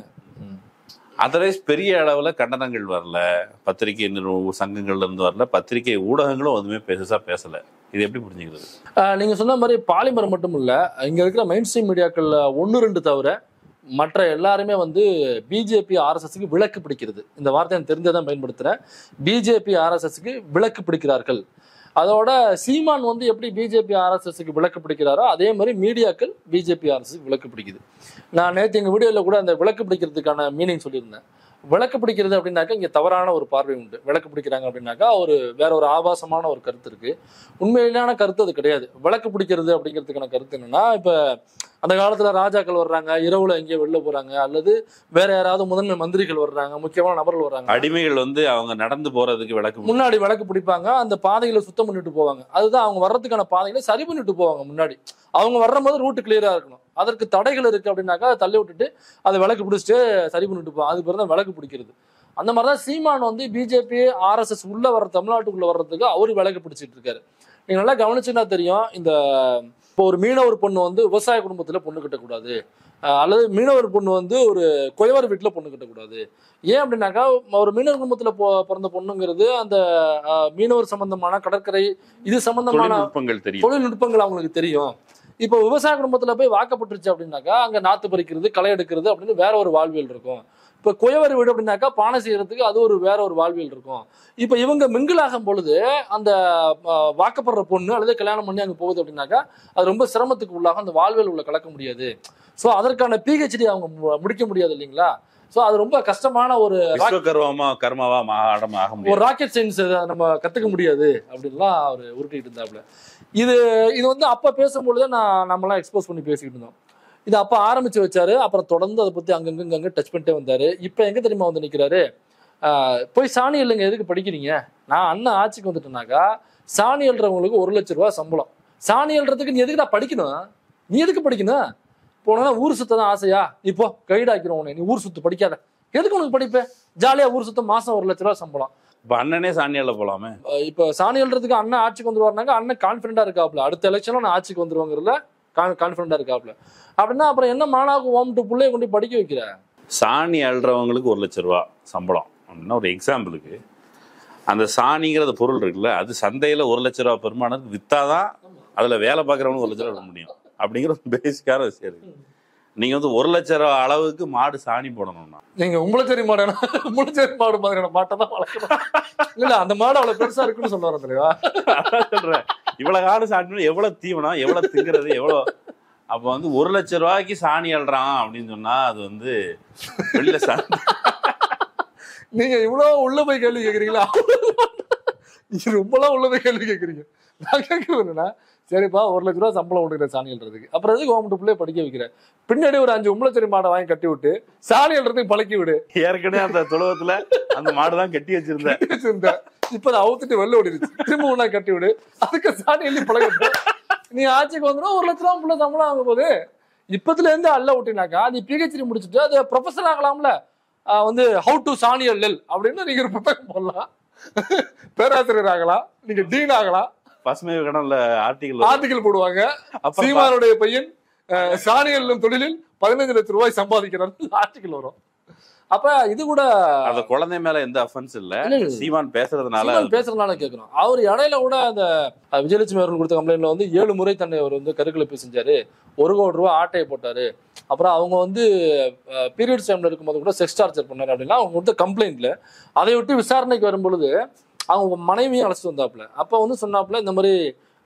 அதர்வைஸ் பெரிய அளவுல கண்டனங்கள் வரல பத்திரிகை நிறுவ சங்கங்கள்ல இருந்து வரல பத்திரிகை ஊடகங்களும் எதுவுமே பெருசா பேசல இது எப்படி புரிஞ்சுக்கிறது ஆஹ் நீங்க சொன்ன மாதிரி பாலிமர் மட்டும் இல்ல இங்க இருக்கிற மெயின் ஸ்ட்ரீம் மீடியாக்கள்ல ஒன்னு ரெண்டு தவிர மற்ற எல்லாருமே வந்து பிஜேபி ஆர்எஸ்எஸ்க்கு விளக்கு பிடிக்கிறது இந்த வார்த்தையை நான் தெரிஞ்சதான் பயன்படுத்துறேன் பிஜேபி ஆர்எஸ்எஸ்க்கு விளக்கு பிடிக்கிறார்கள் அதோட சீமான் வந்து எப்படி பிஜேபி ஆர்எஸ்எஸ்க்கு விளக்கு பிடிக்கிறாரோ அதே மாதிரி மீடியாக்கள் பிஜேபி ஆர்எஸ்க்கு விளக்கு பிடிக்குது நான் நேற்று எங்கள் வீடியோவில் கூட அந்த விளக்கு பிடிக்கிறதுக்கான மீனிங் சொல்லியிருந்தேன் விளக்கு பிடிக்கிறது அப்படின்னாக்கா இங்கே தவறான ஒரு பார்வை உண்டு விளக்கு பிடிக்கிறாங்க அப்படின்னாக்கா ஒரு வேற ஒரு ஆபாசமான ஒரு கருத்து இருக்கு உண்மையிலான கருத்து அது கிடையாது விளக்கு பிடிக்கிறது அப்படிங்கிறதுக்கான கருத்து என்னன்னா இப்போ அந்த காலத்துல ராஜாக்கள் வர்றாங்க இரவுல எங்கேயோ வெளில போறாங்க அல்லது வேற யாராவது முதன்மை மந்திரிகள் வர்றாங்க முக்கியமான நபர்கள் வர்றாங்க அடிமைகள் வந்து அவங்க நடந்து போறதுக்கு விளக்கு முன்னாடி விளக்கு பிடிப்பாங்க அந்த பாதைகளை சுத்தம் பண்ணிட்டு போவாங்க அதுதான் அவங்க வர்றதுக்கான பாதைகளை சரி பண்ணிட்டு போவாங்க முன்னாடி அவங்க வர்ற போது ரூட் கிளியரா இருக்கணும் அதற்கு தடைகள் இருக்கு அப்படின்னாக்கா அதை தள்ளி விட்டுட்டு அதை விளக்கு பிடிச்சிட்டு சரி பண்ணிட்டு போவாங்க அது பேர் தான் விளக்கு பிடிக்கிறது அந்த மாதிரி தான் சீமான் வந்து பிஜேபி ஆர்எஸ்எஸ் உள்ள வர தமிழ்நாட்டுக்குள்ள வர்றதுக்கு அவரு விளக்கு பிடிச்சிட்டு இருக்காரு நீங்க நல்லா கவனிச்சுன்னா தெரியும் இந்த இப்போ ஒரு மீனவர் பொண்ணு வந்து விவசாய குடும்பத்துல பொண்ணு கட்டக்கூடாது அஹ் அல்லது மீனவர் பொண்ணு வந்து ஒரு குயவர் வீட்டுல பொண்ணு கட்டக்கூடாது ஏன் அப்படின்னாக்கா ஒரு மீனவர் குடும்பத்துல பொ- பிறந்த பொண்ணுங்கிறது அந்த அஹ், மீனவர் சம்பந்தமான கடற்கரை இது சம்பந்தமான தொழில்நுட்பங்கள் தெரியும் தொழில்நுட்பங்கள் அவங்களுக்கு தெரியும் இப்போ விவசாய குடும்பத்துல போய் வாக்கப்பட்டுருச்சு அப்படின்னாக்கா அங்க நாத்து பறிக்கிறது களை எடுக்கிறது அப்படின்னு வேற ஒரு வாழ்வியல் இருக்கும் இப்போ குயவர் வீடு அப்படின்னாக்கா பானை செய்யறதுக்கு அது ஒரு வேற ஒரு வாழ்வியல் இருக்கும் இப்போ இவங்க மிங்கிள் ஆகும் பொழுது அந்த அஹ், வாக்கப்படுற பொண்ணு அல்லது கல்யாணம் பண்ணி அங்க போகுது அப்படின்னாக்கா அது ரொம்ப சிரமத்துக்கு உள்ளாக அந்த வாழ்வியல் உள்ள கலக்க முடியாது ஸோ அதற்கான பிஹெச்டி அவங்க மு- முடிக்க முடியாது இல்லைங்களா ஸோ அது ரொம்ப கஷ்டமான ஒரு விஸ்வகர்வமா கர்மாவா மாடம் ஆக ஒரு முடியும் ராக்கெட் சயின்ஸ் நம்ம கத்துக்க முடியாது அப்படின்லாம் அவர் உருட்டிட்டு இருந்தாப்புல இது இது வந்து அப்ப பேசும்பொழுதே நான் நம்மலாம் எக்ஸ்போஸ் பண்ணி பேசிக்கிட்டு இருந்தோம் இது அப்ப ஆரம்பிச்சு வச்சாரு அப்புறம் தொடர்ந்து அதை பத்தி அங்கங்க அங்க டச் பண்ணிட்டே வந்தாரு இப்ப எங்க தெரியுமா வந்து நிக்கிறாரு ஆஹ் போய் சாணி இல்லைங்க எதுக்கு படிக்கிறீங்க நான் அண்ணன் ஆட்சிக்கு வந்துட்டேனாக்கா சாணி எழுறவங்களுக்கு ஒரு லட்ச ரூபா சம்பளம் சாணி எழுறதுக்கு நீ எதுக்கு நான் படிக்கணும் நீ எதுக்கு படிக்கணும் போனா ஊர் சுத்த தான் ஆசையா இப்போ கைடு ஆக்கிறோம் உன்னை நீ ஊர் சுத்து படிக்காத எதுக்கு உனக்கு படிப்ப ஜாலியா ஊர் சுத்த மாசம் ஒரு லட்ச ரூபா சம்பளம் இப்ப அண்ணனே சாணியால போலாமே அஹ் இப்ப சாணி எழுறதுக்கு அண்ணன் ஆட்சிக்கு வந்துருவாருனாங்க அண்ணன் கான்பிடண்டா இருக்காப்ல அடுத்த எலெக்ஷன்ல நான் ஆட்சிக்கு வந்துருவாங்கிறதுல கான்பிடண்டா இருக்காப்ல அப்படின்னா அப்புறம் என்ன மானாக்கு ஓம்ட்டு பிள்ளைய கொண்டு போய் படிக்க வைக்கிற சாணி அள்ளுறவங்களுக்கு ஒரு லட்ச ரூபா சம்பளம் அப்படின்னா ஒரு எக்ஸாம்பிளுக்கு அந்த சாணிங்கிற அந்த பொருள் இருக்குல்ல அது சந்தையில ஒரு லட்ச ரூபா பெருமானத்துக்கு வித்தாதான் அதுல வேலை பார்க்குறவனுக்கு ஒரு லட்ச ரூபா விட முடியும் அப்படிங்கிற ஒரு பேசிக்கான விஷயம் இருக்கு நீங்க வந்து ஒரு லட்ச ரூபா அளவுக்கு மாடு சாணி போடணும்னா நீங்க உம்பளச்சேரி மாடு உம்பளச்சேரி மாடு மாதிரியான மாட்டை தான் வளர்க்கணும் இல்ல அந்த மாடு அவ்வளவு பெருசா இருக்குன்னு சொல்ல வரேன் தெரியுமா அதான் சொல்றேன் இவ்வளவு காடு சாணி எவ்வளவு தீவனம் எவ்வளவு திங்கிறது எவ்வளவு அப்ப வந்து ஒரு லட்ச ரூபாய்க்கு சாணி அள்ளுறான் அப்படின்னு சொன்னா அது வந்து வெளியில சாணி நீங்க இவ்வளவு உள்ள போய் கேள்வி கேக்குறீங்களா நீங்க ரொம்பலாம் உள்ள போய் கேள்வி கேக்குறீங்க நான் கேட்கறது என்னன்னா சரிப்பா ஒரு லட்ச ரூபா சம்பளம் கொடுக்குற சாணி எழுறதுக்கு அப்புறம் எதுக்கு ஓமட்டு பிள்ளைய படிக்க வைக்கிற பின்னாடி ஒரு அஞ்சு உம்பளச்சேரி மாடை வாங்கி கட்டி விட்டு சாணி எழுறதுக்கு பழக்கி விடு ஏற்கனவே அந்த தொழுவத்துல அந்த மாடுதான் கட்டி வச்சிருந்தேன் வச்சிருந்தேன் இப்ப அதை அவுத்துட்டு வெளில ஓடிடுச்சு திரும்ப ஒண்ணா கட்டி விடு அதுக்கு சாணி எழுதி பழகிட்டு நீ ஆட்சிக்கு வந்துடும் ஒரு லட்ச ரூபா புள்ள சம்பளம் ஆகும் போது இப்பத்துல இருந்து அல்ல விட்டினாக்கா நீ பிஹெச்டி முடிச்சுட்டு அது ப்ரொஃபஸர் ஆகலாம்ல ஆஹ் வந்து ஹவு டு சாணி அல்லல் அப்படின்னு நீங்க ஒரு புத்தகம் போடலாம் பேராசிரியர் ஆகலாம் நீங்க டீன் ஆகலாம் பசுமை கடன்ல ஆர்டிகல் ஆர்டிகல் போடுவாங்க அப்புறம் சீமானுடைய பையன் அஹ், சாணி அள்ளும் தொழிலில் பதினஞ்சு லட்சம் ரூபாய் சம்பாதிக்கிறார் ஆர்டிகல் வரும் அப்ப இது கூட அந்த குழந்தை மேல எந்த அஃபென்ஸ் இல்ல இல்ல, இல்ல. சீமான் பேசுறதுனால சீமான் பேசுறதுனால கேட்கிறோம் அவர் இடையில கூட அந்த அஹ், விஜயலட்சுமி அவர்கள் கொடுத்த கம்ப்ளைண்ட்ல வந்து ஏழு முறை தன்னை அவர் வந்து கருக்கலைப்பு செஞ்சாரு ஒரு கோடி ரூபாய் ஆட்டையை போட்டாரு அப்புறம் அவங்க வந்து பீரியட்ஸ் டைம்ல இருக்கும்போது கூட செக்ஸ் டார்ச்சர் பண்ணாரு அப்படின்னா அவங்க கொடுத்த கம்ப்ளைண்ட்ல அதை விட்டு விசாரணைக்கு வரும்பொழுது அவங்க மனைவியும் அழைச்சிட்டு வந்தாப்புல அப்ப வந்து சொன்னாப்புல இந்த மாதிரி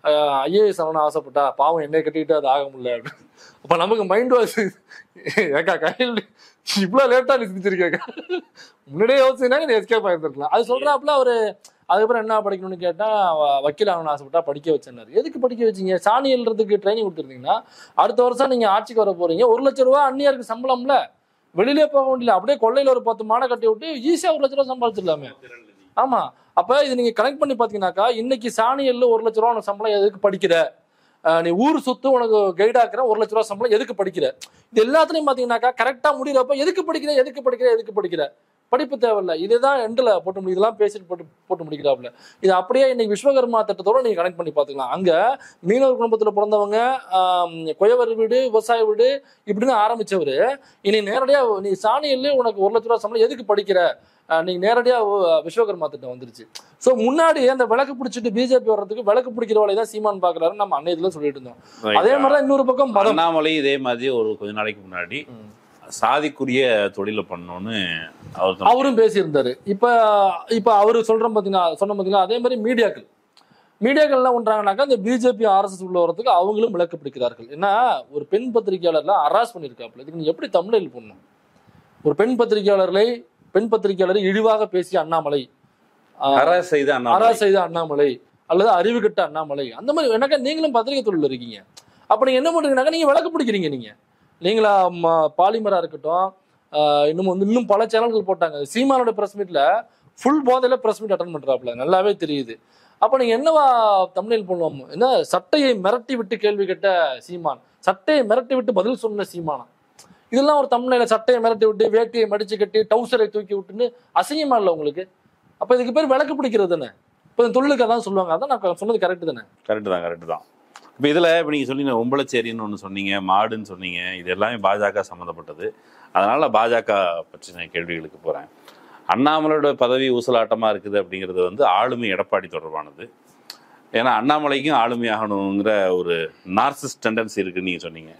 ஐஏஎஸ் ஆகணும்னு ஆசைப்பட்டா பாவம் என்னை கட்டிக்கிட்டு அது ஆக முடியல அப்படின்னு அப்ப நமக்கு மைண்ட் வாஷ் ஏக்கா கையில் இவ்வளவு லேட்டா நீ சிரிச்சிருக்கேக்கா முன்னாடியே யோசிச்சுனா நீ எஸ்கேப் ஆயிருந்திருக்கலாம் அது சொல்றாப்புல அவரு அதுக்கப்புறம் என்ன படிக்கணும்னு கேட்டா வ- வக்கீல் ஆகணும்னு ஆசைப்பட்டா படிக்க வச்சேன்னாரு எதுக்கு படிக்க வச்சீங்க சாணி எழுறதுக்கு ட்ரைனிங் கொடுத்துருந்தீங்கன்னா அடுத்த வருஷம் நீங்க ஆட்சிக்கு வர போறீங்க ஒரு லட்ச ரூபா அந்நியருக்கு சம்பளம்ல வெளியிலே போக வேண்டியல அப்படியே கொள்ளையில ஒரு பத்து மாடை கட்டி விட்டு ஈஸியா ஒரு லட்ச ரூபா சம்பாதிச்சிடலாமே ஆமா அப்ப இது நீங்க கனெக்ட் பண்ணி பாத்தீங்கன்னாக்கா இன்னைக்கு சாணியல்ல ஒரு லட்ச ரூபா உனக்கு சம்பளம் எதுக்கு படிக்கிற அஹ் நீ ஊர் சுத்து உனக்கு கைட் ஆக்குற ஒரு லட்ச ரூபா சம்பளம் எதுக்கு படிக்கிற இது எல்லாத்துலயும் பாத்தீங்கன்னாக்கா கரெக்டா முடியறப்ப எதுக்கு படிக்கிற எதுக்கு படிக்கிற எதுக்கு படிக்கிற படிப்பு தேவையில்ல இதுதான் எண்டில் போட்டு முடி இதெல்லாம் பேசிட்டு போட்டு போட்டு முடிக்கிறாப்புல இது அப்படியே இன்னைக்கு விஸ்வகர்மா திட்டத்தோட நீங்க கனெக்ட் பண்ணி பாத்துக்கலாம் அங்க மீனவர் குடும்பத்துல பிறந்தவங்க ஆம், குயவர் வீடு விவசாய வீடு இப்படின்னு ஆரம்பிச்சவரு இனி நேரடியா நீ சாணியில் உனக்கு ஒரு லட்ச ரூபா சம்பளம் எதுக்கு படிக்கிற அஹ் நீங்க நேரடியா அஹ், விஸ்வகர்மா திட்டம் வந்துருச்சு சோ முன்னாடி அந்த விளக்கு பிடிச்சிட்டு பிஜேபி வர்றதுக்கு விளக்கு பிடிக்கிற வேலையை தான் சீமான் பாக்குறாரு நம்ம அன்னையதுல சொல்லிட்டு இருந்தோம் அதே மாதிரிதான் இன்னொரு பக்கம் மதம் அண்ணாமலை இதே மாதிரி ஒரு கொஞ்ச நாளைக்கு முன்னாடி ம். சாதிக்குரிய தொழிலை பண்ணணும்னு அவர் சொன்னார். அவரும் பேசியிருந்தாரு இப்ப இப்ப அவரு சொல்றோம் பாத்தீங்கன்னா சொன்ன பாத்தீங்கன்னா அதே மாதிரி மீடியாக்கள் மீடியாக்கள் என்ன பண்றாங்கன்னாக்கா இந்த பிஜேபி ஆர்எஸ்எஸ் உள்ள வரதுக்கு அவங்களும் விளக்கு பிடிக்கிறார்கள் ஏன்னா ஒரு பெண் பத்திரிகையாளர்ல அராஸ் பண்ணியிருக்காப்புல இதுக்கு நீ எப்படி தமிழில் பண்ணணும் ஒரு பெண் பத்திரிகையாளர்களை பெண் பத்திரிகையாளரை இழிவாக பேசிய அண்ணாமலை ஆஹ், ஹராஸ் செய்த அண்ணாமலை அராஸ் செய்த அண்ணாமலை அல்லது அறிவு கெட்ட அண்ணாமலை அந்த மாதிரி எனக்கா நீங்களும் பத்திரிகை தொழில் இருக்கீங்க அப்ப நீங்க என்ன பண்றீங்கன்னாக்கா நீங்க விளக்கு பிடிக்கிறீங்க நீங்க நீங்களா ம- பாலிமரா இருக்கட்டும் ஆஹ் இன்னும் வந்து இன்னும் பல சேனல்கள் போட்டாங்க சீமானோட பிரஸ் மீட்ல ஃபுல் போதையில பிரஸ் மீட் அட்டன் பண்றாப்ல நல்லாவே தெரியுது அப்ப நீங்க என்னவா தமிழில் பண்ணுவோம் என்ன சட்டையை மிரட்டி விட்டு கேள்வி கேட்ட சீமான் சட்டையை மிரட்டி விட்டு பதில் சொன்ன சீமானா இதெல்லாம் ஒரு தமிழ்ல சட்டையை மிரட்டி விட்டு வேட்டியை மடிச்சு கட்டி டவுசரை தூக்கி விட்டுன்னு அசிங்கமா இல்லை உங்களுக்கு அப்ப இதுக்கு பேர் விளக்கு பிடிக்கிறது தானே இப்போ இந்த தொழிலுக்கு அதான் சொல்லுவாங்க அதான் நான் சொன்னது கரெக்ட் தானே கரெக்டு தான் கரெக்டு தான் இப்போ இதில் இப்போ நீங்கள் சொன்னீங்க ஒம்பளச்சேரின்னு ஒன்று சொன்னீங்க மாடுன்னு சொன்னீங்க இது எல்லாமே பாஜக சம்மந்தப்பட்டது அதனால் பாஜக பற்றின கேள்விகளுக்கு போகிறேன் அண்ணாமலையோட பதவி ஊசலாட்டமாக இருக்குது அப்படிங்கிறது வந்து ஆளுமை எடப்பாடி தொடர்பானது ஏன்னா அண்ணாமலைக்கும் ஆளுமை ஆகணுங்கிற ஒரு நார்சிஸ் டெண்டன்சி இருக்குன்னு நீங்கள் சொன்னீங்க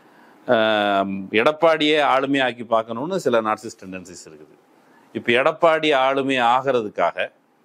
ஆம், எடப்பாடியே ஆளுமையாக்கி பார்க்கணுன்னு சில நார்சிஸ் டெண்டன்சிஸ் இருக்குது இப்போ எடப்பாடி ஆளுமை ஆகிறதுக்காக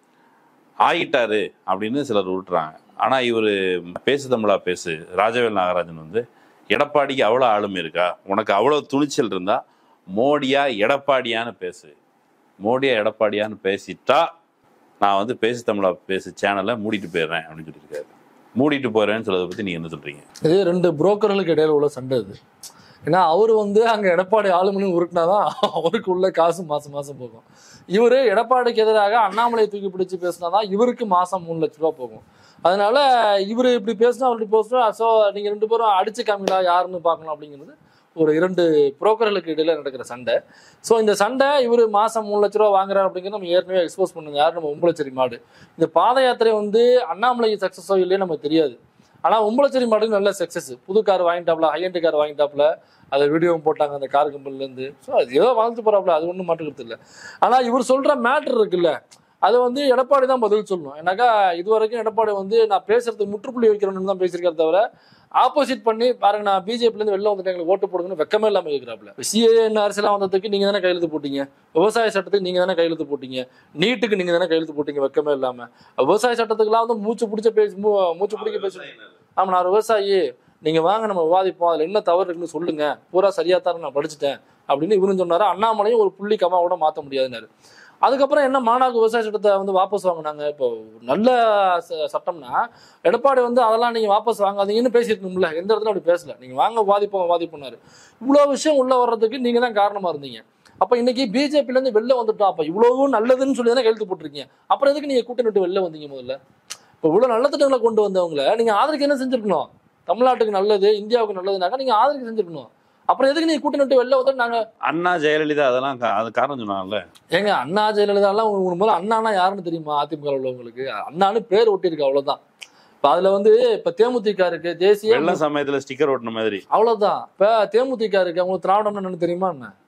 ஆயிட்டாரு அப்படின்னு சிலர் விட்டுறாங்க ஆனால் இவர் பேசு தமிழா பேசு ராஜவேல் நாகராஜன் வந்து எடப்பாடிக்கு அவ்வளோ ஆளுமை இருக்கா உனக்கு அவ்வளோ துணிச்சல் இருந்தா மோடியா எடப்பாடியான்னு பேசு மோடியா எடப்பாடியான்னு பேசிட்டா நான் வந்து பேசு தமிழா பேசு சேனலை மூடிட்டு போயிடுறேன் அப்படின்னு சொல்லியிருக்காரு மூடிட்டு போறேன்னு சொல்றதை பத்தி நீங்க என்ன சொல்றீங்க இது ரெண்டு புரோக்கர்களுக்கு இடையில உள்ள சண்டை இது ஏன்னா அவர் வந்து அங்க எடப்பாடி ஆளுமணி உருட்டினாதான் அவருக்கு உள்ள காசு மாசம் மாசம் போகும் இவரு எடப்பாடிக்கு எதிராக அண்ணாமலையை தூக்கி பிடிச்சு பேசினாதான் இவருக்கு மாசம் மூணு லட்ச ரூபா போகும் அதனால இவர் இப்படி பேசினா அவர் இப்படி பேசினா ஸோ நீங்க ரெண்டு பேரும் அடிச்சு காமிங்களா யாருன்னு பார்க்கணும் அப்படிங்கிறது ஒரு இரண்டு புரோக்கர்களுக்கு இடையில நடக்கிற சண்டை ஸோ இந்த சண்டை இவர் மாசம் மூணு லட்ச ரூபா வாங்குறாரு அப்படிங்கிறது நம்ம ஏற்கனவே எக்ஸ்போஸ் பண்ணுங்க யார் நம்ம ஒம்பளச்சேரி மாடு இந்த பாத யாத்திரை வந்து அண்ணாமலை சக்சஸோ இல்லையே நமக்கு தெரியாது ஆனா ஒம்பளச்சேரி மாடுக்கு நல்ல சக்சஸ் புது கார் வாங்கிட்டாப்ல ஹையண்ட் கார் வாங்கிட்டாப்ல அதை வீடியோவும் போட்டாங்க அந்த கார் கம்பெனில இருந்து ஸோ அது ஏதோ வாழ்ந்து போறாப்ல அது ஒன்றும் மாட்டுக்கிறது இல்லை ஆனா இவர் சொல்ற மேட்டர் இருக்குல்ல அது வந்து எடப்பாடி தான் பதில் சொல்லணும் ஏன்னாக்கா இது வரைக்கும் எடப்பாடி வந்து நான் பேசுறதுக்கு முற்றுப்புள்ளி வைக்கிறேன்னு தான் பேசியிருக்காரு தவிர ஆப்போசிட் பண்ணி பாருங்க நான் பிஜேபில இருந்து வெளில வந்துட்டு எங்களுக்கு ஓட்டு போடுங்கன்னு வெக்கமே இல்லாம கேட்கிறாப்ல சிஏ அரசியலாம் வந்ததுக்கு நீங்க தானே கையெழுத்து போட்டீங்க விவசாய சட்டத்துக்கு நீங்க தானே கையெழுத்து போட்டீங்க நீட்டுக்கு நீங்க தானே கையெழுத்து போட்டீங்க வெக்கமே இல்லாம விவசாய சட்டத்துக்குலாம் வந்து மூச்சு பிடிச்ச பேசி மூ- மூச்சு பிடிக்க பேச ஆமா நான் ஒரு விவசாயி நீங்க வாங்க நம்ம விவாதிப்போம் அதுல என்ன தவறு இருக்குன்னு சொல்லுங்க பூரா சரியா தான் நான் படிச்சுட்டேன் அப்படின்னு இவரும் சொன்னாரு அண்ணாமலையும் ஒரு புள்ளி கமா கூட மாத்த முடியாதுன்னாரு அதுக்கப்புறம் என்ன மாநாடு விவசாய சட்டத்தை வந்து வாபஸ் வாங்கினாங்க இப்போ நல்ல ச- சட்டம்னா எடப்பாடி வந்து அதெல்லாம் நீங்க வாபஸ் வாங்காதீங்கன்னு பேசியிருக்கணும்ல எந்த இடத்துல அப்படி பேசல நீங்க வாங்க வாதிப்போம் வாதிப்போனாரு இவ்வளவு விஷயம் உள்ள வர்றதுக்கு நீங்க தான் காரணமா இருந்தீங்க அப்ப இன்னைக்கு பிஜேபில இருந்து வெளில வந்துட்டோம் அப்ப இவ்வளவும் நல்லதுன்னு சொல்லி தானே கையெழுத்து போட்டிருக்கீங்க அப்புறம் எதுக்கு நீங்க கூட்டணி விட்டு வெளில வந்தீங்க முதல்ல இப்போ இவ்வளவு நல்ல திட்டங்களை கொண்டு வந்தவங்கள நீங்க ஆதரிக்க என்ன செஞ்சிருக்கணும் தமிழ்நாட்டுக்கு நல்லது இந்தியாவுக்கு நல்லதுனாக்கா நீங்க ஆதரிக்க செஞ்சிருக்கணும் அப்புறம் எதுக்கு நீங்க கூட்டணி விட்டு வெளில வந்து நாங்க அண்ணா ஜெயலலிதா அதெல்லாம் கா- அது காரணம் சொன்னாங்கல்ல ஏங்க அண்ணா ஜெயலலிதா எல்லாம் உங்களுக்கு முதல்ல அண்ணானா யாருன்னு தெரியுமா அதிமுக உள்ளவங்களுக்கு அண்ணான்னு பேர் ஒட்டியிருக்கு அவ்வளவுதான் இப்ப அதுல வந்து இப்ப தேமுதிக இருக்கு தேசிய வெள்ள சமயத்துல ஸ்டிக்கர் ஓட்டின மாதிரி அவ்வளவுதான் இப்ப தேமுதிக இருக்கு அவங்களுக்கு திராவிடம்னு என்னன்னு தெரியுமா என்ன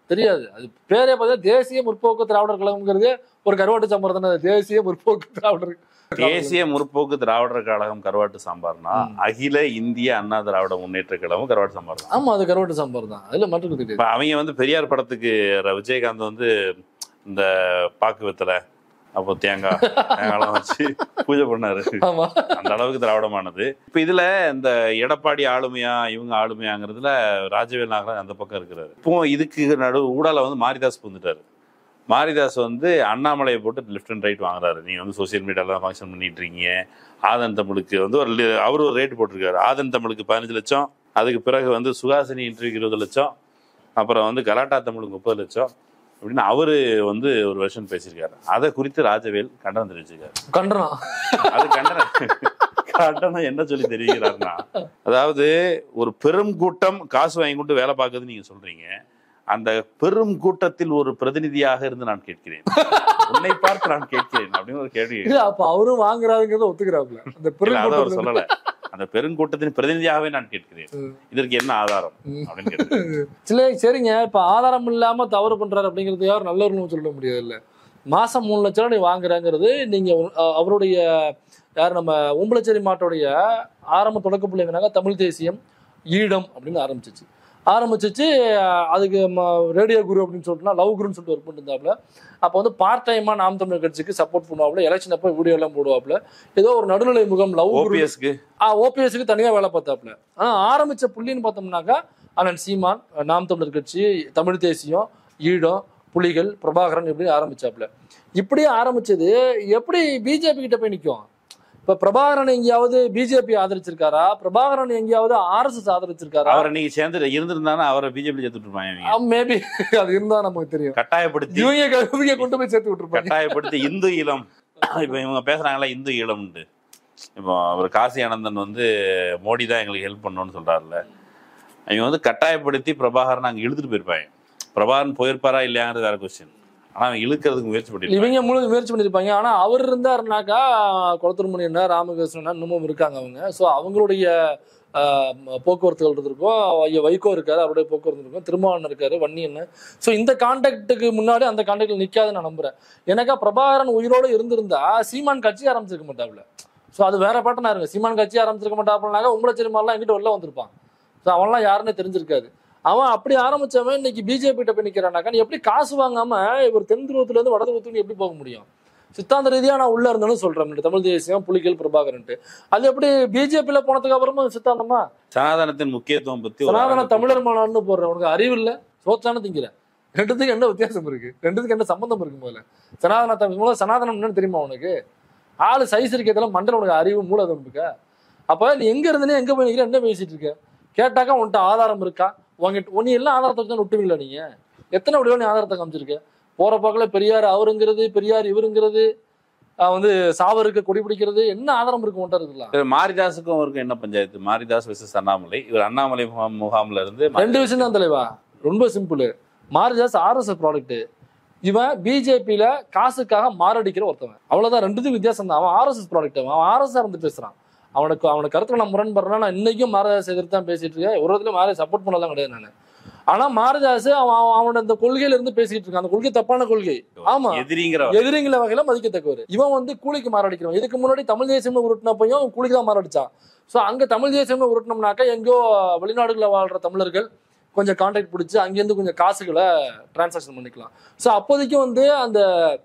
தெரியாது அது பேரே பார்த்தா தேசிய முற்போக்கு திராவிடர் கழகம்ங்கிறது ஒரு கருவாட்டு சம்பரம் தானே அது. தேசிய முற்போக்கு திராவிடர் தேசிய முற்போக்கு திராவிடர் கழகம் கருவாட்டு சாம்பார்னா ம். அகில இந்திய அண்ணா திராவிட முன்னேற்ற கழகம் கருவாட்டு சாம்பார் தான் ஆமா அது கருவாட்டு சம்பரம் தான் அதுல மாற்று கருத்து கிடையாது இப்ப அவங்க வந்து பெரியார் படத்துக்கு ர- விஜயகாந்த் வந்து இந்த பாக்கு வெத்தலை அப்போ தேங்காய் தேங்காய்லாம் வச்சு பூஜை பண்ணாரு ஆமா அந்த அளவுக்கு திராவிடமானது இப்ப இதுல இந்த எடப்பாடி ஆளுமையா இவங்க ஆளுமையாங்கிறதுல ராஜவேல் நாகராஜ் அந்த பக்கம் இருக்கிறாரு இப்போ இதுக்கு நடு ஊடால வந்து மாரிதாஸ் புந்துட்டாரு மாரிதாஸ் வந்து அண்ணாமலையை போட்டு லெஃப்ட் அண்ட் ரைட் வாங்குறாரு நீங்க வந்து சோசியல் மீடியால ஃபங்க்ஷன் பண்ணிட்டு இருக்கீங்க ஆதன் தமிழுக்கு வந்து ஒரு li- அவரு ஒரு ரேட் போட்டிருக்காரு ஆதன் தமிழுக்கு பதினஞ்சு லட்சம் அதுக்கு பிறகு வந்து சுகாசினி இன்டர்வியூக்கு இருபது லட்சம் அப்புறம் வந்து கலாட்டா தமிழுக்கு முப்பது லட்சம் அப்படின்னு அவரு வந்து ஒரு வருஷன் பேசியிருக்காரு அதை குறித்து ராஜவேல் கண்டனம் தெரிவிச்சிருக்காரு கண்டனம் அது கண்டனம் கண்டனம் என்ன சொல்லி தெரிவிக்கிறாருன்னா அதாவது ஒரு பெரும் கூட்டம் காசு வாங்கி கொண்டு வேலை பார்க்குதுன்னு நீங்க சொல்றீங்க அந்த பெரும் கூட்டத்தில் ஒரு பிரதிநிதியாக இருந்து நான் கேட்கிறேன் உன்னை பார்த்து நான் கேட்கிறேன் அப்படின்னு ஒரு கேள்வி இல்ல அப்ப அவரும் வாங்குறாருங்கிறத ஒத்துக்கிறாப்ல அந்த இல்ல, அதை அவர் பெரும் சொல்லல அந்த பெருங்கூட்டத்தின் பிரதிநிதியாகவே நான் கேட்கிறேன் ம். இதற்கு என்ன ஆதாரம் அப்படின்னு கேட்கிறேன் சில சரிங்க இப்ப ஆதாரம் இல்லாம தவறு பண்றாரு அப்படிங்கிறது யாரும் நல்லவர்களும் சொல்ல முடியாது இல்ல மாசம் மூணு லட்சம் ரூபாய் நீ வாங்குறாங்கிறது நீங்க அஹ், அவருடைய யார் நம்ம ஓம்பளச்சேரி மாட்டோடைய ஆரம்ப தொடக்க பிள்ளைங்கனாக்க தமிழ் தேசியம் ஈழம் அப்படின்னு ஆரம்பிச்சிச்சு ஆரம்பிச்சிச்சு அஹ், அதுக்கு ரேடியோ குரு அப்படின்னு சொல்லிட்டுனா லவ் குருன்னு சொல்லிட்டு ஒர்க் பண்ணிருந்தாப்புல அப்போ வந்து பார்ட் டைமா நாம் தமிழர் கட்சிக்கு சப்போர்ட் பண்ணுவாப்புல எலெக்ஷன் அப்போ வீடியோ எல்லாம் போடுவாப்புல ஏதோ ஒரு நடுநிலை முகம் லவ் குரு ஓபிஎஸ்க்கு ஓபிஎஸ்க்கு தனியாக வேலை பார்த்தாப்புல ஆனால் ஆரம்பிச்ச புள்ளின்னு பார்த்தோம்னாக்கா அண்ணன் சீமான் நாம் தமிழர் கட்சி தமிழ் தேசியம் ஈழம் புலிகள் பிரபாகரன் இப்படி ஆரம்பிச்சாப்புல இப்படி ஆரம்பிச்சது எப்படி பிஜேபி கிட்ட போய் நிற்கும் இப்ப பிரபாகரன் எங்கேயாவது பிஜேபி ஆதரிச்சிருக்காரா பிரபாகரன் எங்கேயாவது ஆர்எஸ்எஸ் ஆதரிச்சிருக்காரா அவரை நீங்க சேர்ந்து இருந்திருந்தானா அவரை பிஜேபி சேர்த்துட்டு இருப்பாங்க இவங்க. மேபி அது இருந்தா நமக்கு தெரியும் கட்டாயப்படுத்தி இவங்க இவங்க கொண்டு போய் சேர்த்து விட்டுருப்பாங்க கட்டாயப்படுத்தி இந்து ஈழம் இப்ப இவங்க பேசுறாங்கல்ல இந்து ஈழம்னு இப்போ அவர் காசி ஆனந்தன் வந்து மோடி தான் எங்களுக்கு ஹெல்ப் பண்ணணும்னு சொல்றாருல்ல இவங்க வந்து கட்டாயப்படுத்தி பிரபாகரன் அங்க இழுத்துட்டு போயிருப்பாங்க பிரபாகரன் போயிருப்பாரா இல்லையாங்கிறது வேற கொஸ்டின் ஆனா அவன் இழுக்கிறதுக்கு முயற்சி பண்ணிருப்பாங்க இவங்க முழு முயற்சி பண்ணிருப்பாங்க ஆனா அவர் இருந்தாருனாக்கா குளத்தூர்மணி என்ன ராமகிருஷ்ணன் இன்னமும் இருக்காங்க அவங்க ஸோ அவங்களுடைய ஆஹ், ம- போக்குவரத்துகள் இருக்கும் ஐயா வைகோ இருக்காரு அவருடைய போக்குவரத்து இருக்கும் திருமாவளவன் இருக்காரு வன்னியன் ஸோ இந்த கான்டாக்டுக்கு முன்னாடி அந்த கான்டாக்டில் நிற்காதுன்னு நான் நம்புறேன் எனக்கா பிரபாகரன் உயிரோடு இருந்திருந்தா சீமான் கட்சி ஆரம்பிச்சிருக்க மாட்டாப்ல ஸோ அது வேற பேட்டனா இருக்கு சீமான் கட்சி ஆரம்பிச்சிருக்க மாட்டாப்லனாக்கா உங்களை சினிமாலாம் எங்கிட்ட வெளில வந்திருப்பான் ஸோ அவன்லாம் யாருன்னே தெரிஞ்சிருக்காது அவன் அப்படி ஆரம்பிச்சவன் இன்னைக்கு பிஜேபி கிட்ட போய் நிக்கிறானாக்கா நீ எப்படி காசு வாங்காம இவர் தென் துருவத்துல இருந்து வட துருவத்துக்கு எப்படி போக முடியும் சித்தாந்த ரீதியா நான் உள்ள இருந்தாலும் சொல்றேன் இந்த தமிழ் தேசியம் புலிகள் பிரபாகரன்ட்டு அது எப்படி பிஜேபியில போனதுக்கு அப்புறமும் சித்தாந்தமா சனாதனத்தின் முக்கியத்துவம் பத்தி ஒரு சனாதன ஆரம்பத்துல- தமிழர் மாநாடுன்னு போடுற உனக்கு அறிவு இல்ல சோத்தான திங்கிற ரெண்டுத்துக்கு என்ன வித்தியாசம் இருக்கு ரெண்டுத்துக்கு என்ன சம்பந்தம் இருக்கு முதல்ல சனாதன தமிழ் மூலம் சனாதனம் என்னன்னு தெரியுமா உனக்கு ஆளு சைஸ் இருக்கிறதெல்லாம் மண்டல உனக்கு அறிவு மூலதனம் இருக்கா அப்ப நீ எங்க இருந்தனே எங்க போய் நிக்கிற என்ன பேசிட்டு இருக்க கேட்டாக்கா உன்கிட்ட ஆதாரம் இருக்கா உங்ககிட்ட உன்னை எல்லாம் ஆதாரத்தை வச்சு தான் விட்டுவீங்களா நீங்க எத்தனை வடிவம் நீ ஆதாரத்தை காமிச்சிருக்க போற பக்கல பெரியார் அவருங்கிறது பெரியார் இவருங்கிறது ஆஹ் வந்து சாவருக்கு கொடி பிடிக்கிறது என்ன ஆதாரம் இருக்கு உன்கிட்ட இருக்கலாம் இதுல மாரிதாஸுக்கும் அவருக்கும் என்ன பஞ்சாயத்து மாரிதாஸ் வெர்சஸ் அண்ணாமலை இவர் அண்ணாமலை முகாம் முகாம்ல இருந்து ரெண்டு விஷயம் தான் தலைவா ரொம்ப சிம்பிள் மாரிதாஸ் ஆர்எஸ்எஸ் ப்ராடக்ட் இவன் பிஜேபியில காசுக்காக மாரடிக்கிற ஒருத்தவன் அவ்வளவுதான் ரெண்டுத்துக்கும் வித்தியாசம் தான் அவன் ஆர்எஸ்எஸ் ப்ராடக்ட் அவன் ஆர்எஸ் இருந்து பேசுறான் அவனுக்கு அவனுக்கு கருத்துல நான் முரண்படுறேன் நான் இன்னைக்கும் மாரதாஸ் எதிர்த்து தான் பேசிட்டு இருக்கேன் ஒரு இடத்துல மாரதாஸ் சப்போர்ட் பண்ணலாம் கிடையாது நான் ஆனா மாரதாஸ் அவன் அவன் அவனோட அந்த கொள்கையில இருந்து பேசிட்டு இருக்கான் அந்த கொள்கை தப்பான கொள்கை ஆமா எதிரிங்கிற எதிரிங்கள வகையில மதிக்கத்தக்கவர் இவன் வந்து கூலிக்கு மாரடிக்கிறவன் இதுக்கு முன்னாடி தமிழ் தேசியம்னு உருட்டினப்பையும் கூலிக்கு தான் மாரடிச்சான் ஸோ அங்க தமிழ் தேசியம்னு உருட்டினோம்னாக்கா எங்கோ வெளிநாடுகளில் வாழ்ற தமிழர்கள் கொஞ்சம் கான்டாக்ட் பிடிச்சி அங்கேருந்து கொஞ்சம் காசுகளை டிரான்சாக்ஷன் பண்ணிக்கலாம் ஸோ அப்போதைக்கு வந்து அந்த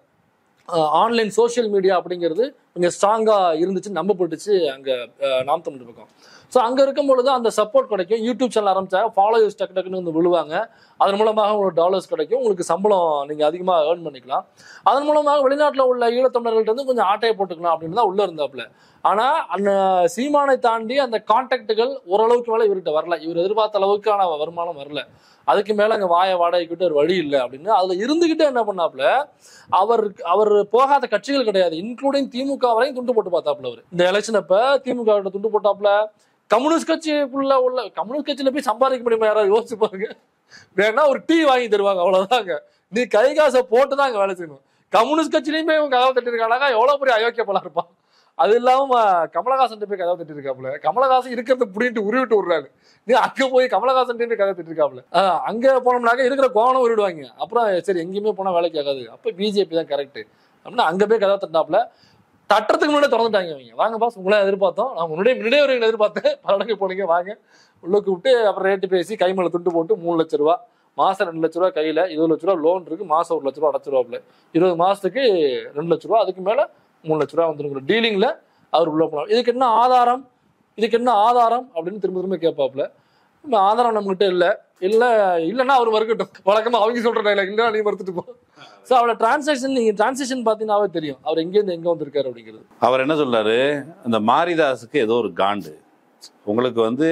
ஆன்லைன் சோஷியல் மீடியா அப்படிங்கிறது கொஞ்சம் ஸ்ட்ராங்காக இருந்துச்சு நம்பப்பட்டுச்சு அங்கே நாம் தமிழ் பக்கம் ஸோ அங்கே இருக்கும் பொழுது அந்த சப்போர்ட் கிடைக்கும் யூடியூப் சேனல் ஆரம்பிச்சா ஃபாலோவர்ஸ் டக்கு டக்குன்னு வந்து விழுவாங்க அதன் மூலமாக உங்களுக்கு டாலர்ஸ் கிடைக்கும் உங்களுக்கு சம்பளம் நீங்கள் அதிகமாக ஏர்ன் பண்ணிக்கலாம் அதன் மூலமாக வெளிநாட்டில் உள்ள ஈழத்தமிழர்கள்ட்ட இருந்து கொஞ்சம் ஆட்டையை போட்டுக்கலாம் அப்படின்னு தான் உள்ளே இருந்தாப்புல ஆனால் அந்த சீமானை தாண்டி அந்த கான்டாக்டுகள் ஓரளவுக்கு மேலே இவர்கிட்ட வரல இவர் எதிர்பார்த்த அளவுக்கான வருமானம் வரல அதுக்கு மேலே அங்கே வாய வாடகைக்கிட்ட ஒரு வழி இல்லை அப்படின்னு அதில் இருந்துக்கிட்டு என்ன பண்ணாப்புல அவர் அவர் போகாத கட்சிகள் கிடையாது இன்க்ளூடிங் திமுக வரையும் துண்டு போட்டு பார்த்தாப்புல அவர் இந்த எலெக்ஷன் அப்ப திமுக கிட்ட துண்டு போட்டாப்புல கம்யூனிஸ்ட் கட்சிக்குள்ள உள்ள கம்யூனிஸ்ட் கட்சியில போய் சம்பாதிக்க முடியுமா யாராவது யோசிச்சு பாருங்க வேணா ஒரு டீ வாங்கி தருவாங்க அவ்வளவுதாங்க நீ கை காசை போட்டு தான் அங்க வேலை செய்யணும் கம்யூனிஸ்ட் கட்சியிலையுமே இவங்க கதவை தட்டிருக்காங்க எவ்வளவு பெரிய அயோக்கிய பலா இருப்பான் அது இல்லாம கமலஹாசன் போய் கதை திட்டு இருக்காப்புல கமலஹாசன் இருக்கிறத புடிட்டு உருவிட்டு விடுறாரு நீ அங்க போய் கமலஹாசன் கதை திட்டு இருக்காப்புல ஆஹ் அங்க போனோம்னாக்க இருக்கிற கோவனம் உருவிடுவாங்க அப்புறம் சரி எங்கேயுமே போனா வேலைக்கு ஆகாது அப்ப பிஜேபி தான் கரெக்ட் அப்படின்னா அங்க போய் கதை தட்டினாப்புல தட்டுறதுக்கு முன்னாடி திறந்துட்டாங்க அவங்க வாங்க பாஸ் உங்களை எதிர்பார்த்தோம் நான் முன்னாடியே முன்னாடியே ஒரு எதிர்பார்த்தேன் பல்லடங்கு போனீங்க வாங்க உள்ள கூப்பிட்டு அப்புறம் ரேட்டு பேசி கை மேல துண்டு போட்டு மூணு லட்ச ரூபா மாசம் ரெண்டு லட்ச ரூபா கையில இருபது லட்ச ரூபா லோன் இருக்கு மாசம் ஒரு லட்ச ரூபா அடைச்சிருவாப்ல இருபது மாசத்துக்கு ரெண்டு லட்ச ரூபா அதுக்கு மேல மூணு லட்ச ரூபா வந்துருங்கிற டீலிங்ல அவர் உள்ள போனார் இதுக்கு என்ன ஆதாரம் இதுக்கு என்ன ஆதாரம் அப்படின்னு திரும்ப திரும்ப கேட்பாப்ல நம்ம ஆதாரம் நம்மகிட்ட இல்ல இல்ல இல்லைன்னா அவர் மறுக்கட்டும் வழக்கமா அவங்க சொல்ற டைலாக் இல்ல நீ மறுத்துட்டு போ ஸோ அவரோட டிரான்சாக்ஷன் நீங்க டிரான்சாக்ஷன் பார்த்தீங்கன்னாவே தெரியும் அவர் எங்கேருந்து எங்க வந்திருக்காரு அப்படிங்கிறது அவர் என்ன சொல்றாரு இந்த மாரிதாஸுக்கு ஏதோ ஒரு காண்டு உங்களுக்கு வந்து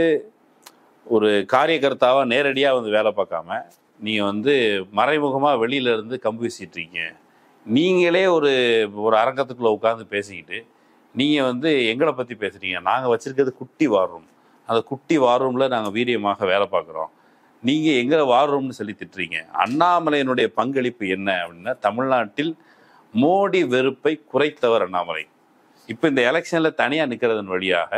ஒரு காரியகர்த்தாவா நேரடியா வந்து வேலை பார்க்காம நீங்க வந்து மறைமுகமா வெளியில இருந்து கம்பு வீசிட்டு இருக்கீங்க நீங்களே ஒரு ஒரு அரங்கத்துக்குள்ள உட்கார்ந்து பேசிக்கிட்டு நீங்க வந்து எங்களை பத்தி பேசுறீங்க நாங்க வச்சிருக்கிறது குட்டி வார் ரூம் அந்த குட்டி வார் ரூம்ல நாங்க வீரியமாக வேலை பார்க்குறோம் நீங்க எங்க வார் ரூம்னு சொல்லி திட்டுறீங்க அண்ணாமலையினுடைய பங்களிப்பு என்ன அப்படின்னா தமிழ்நாட்டில் மோடி வெறுப்பை குறைத்தவர் அண்ணாமலை இப்போ இந்த எலெக்ஷன்ல தனியா நிற்கிறதன் வழியாக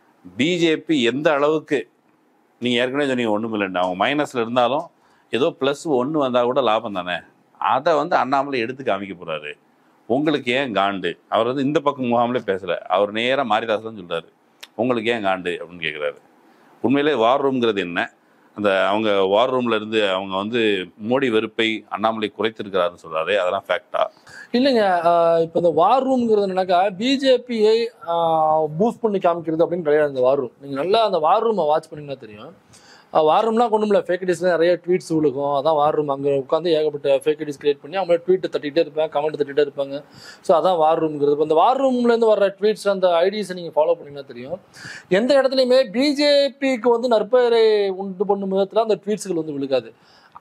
பிஜேபி எந்த அளவுக்கு நீங்க ஏற்கனவே சொன்னீங்க ஒன்றும் இல்லைன்னு அவங்க மைனஸ்ல இருந்தாலும் ஏதோ ப்ளஸ் ஒன்று வந்தா கூட லாபம் தானே அதை வந்து அண்ணாமலை எடுத்து காமிக்க போறாரு உங்களுக்கு ஏன் காண்டு அவர் வந்து இந்த பக்கம் முகாமிலே பேசல அவர் நேரா மாரிதாஸ் தான் சொல்றாரு உங்களுக்கு ஏன் காண்டு அப்படின்னு கேட்குறாரு உண்மையிலே வார் ரூம்ங்கிறது என்ன அந்த அவங்க வார் ரூம்ல இருந்து அவங்க வந்து மோடி வெறுப்பை அண்ணாமலை குறைத்திருக்கிறாருன்னு சொல்றாரு அதெல்லாம் ஃபேக்டா இல்லைங்க ஆஹ் இப்ப இந்த வார் ரூம்ங்கிறது என்னன்னாக்கா பிஜேபியை பூஸ்ட் பண்ணி காமிக்கிறது அப்படின்னு கிடையாது இந்த வார் ரூம் நீங்க நல்லா அந்த வார் ரூமை வாட்ச் பண்ணீங்கன்னா தெரியும் வார் ரூம்லாம் கொண்டு இல்லை ஃபேக் ஐடிஸ்ல நிறைய ட்வீட்ஸ் விழுகும் அதான் வார் ரூம் அங்கே உட்காந்து ஏகப்பட்ட ஃபேக் ஐடிஸ் கிரியேட் பண்ணி அவங்க ட்வீட் தட்டிகிட்டே இருப்பாங்க கமெண்ட் தட்டிகிட்டே இருப்பாங்க ஸோ அதான் வார் ரூம்ங்கிறது இப்போ இந்த வார் ரூம்லேருந்து வர ட்வீட்ஸ் அந்த ஐடிஸை நீங்கள் ஃபாலோ பண்ணீங்கன்னா தெரியும் எந்த இடத்துலையுமே பிஜேபிக்கு வந்து நற்பெயரை உண்டு பண்ணும் விதத்தில் அந்த ட்வீட்ஸ்கள் வந்து விழுகாது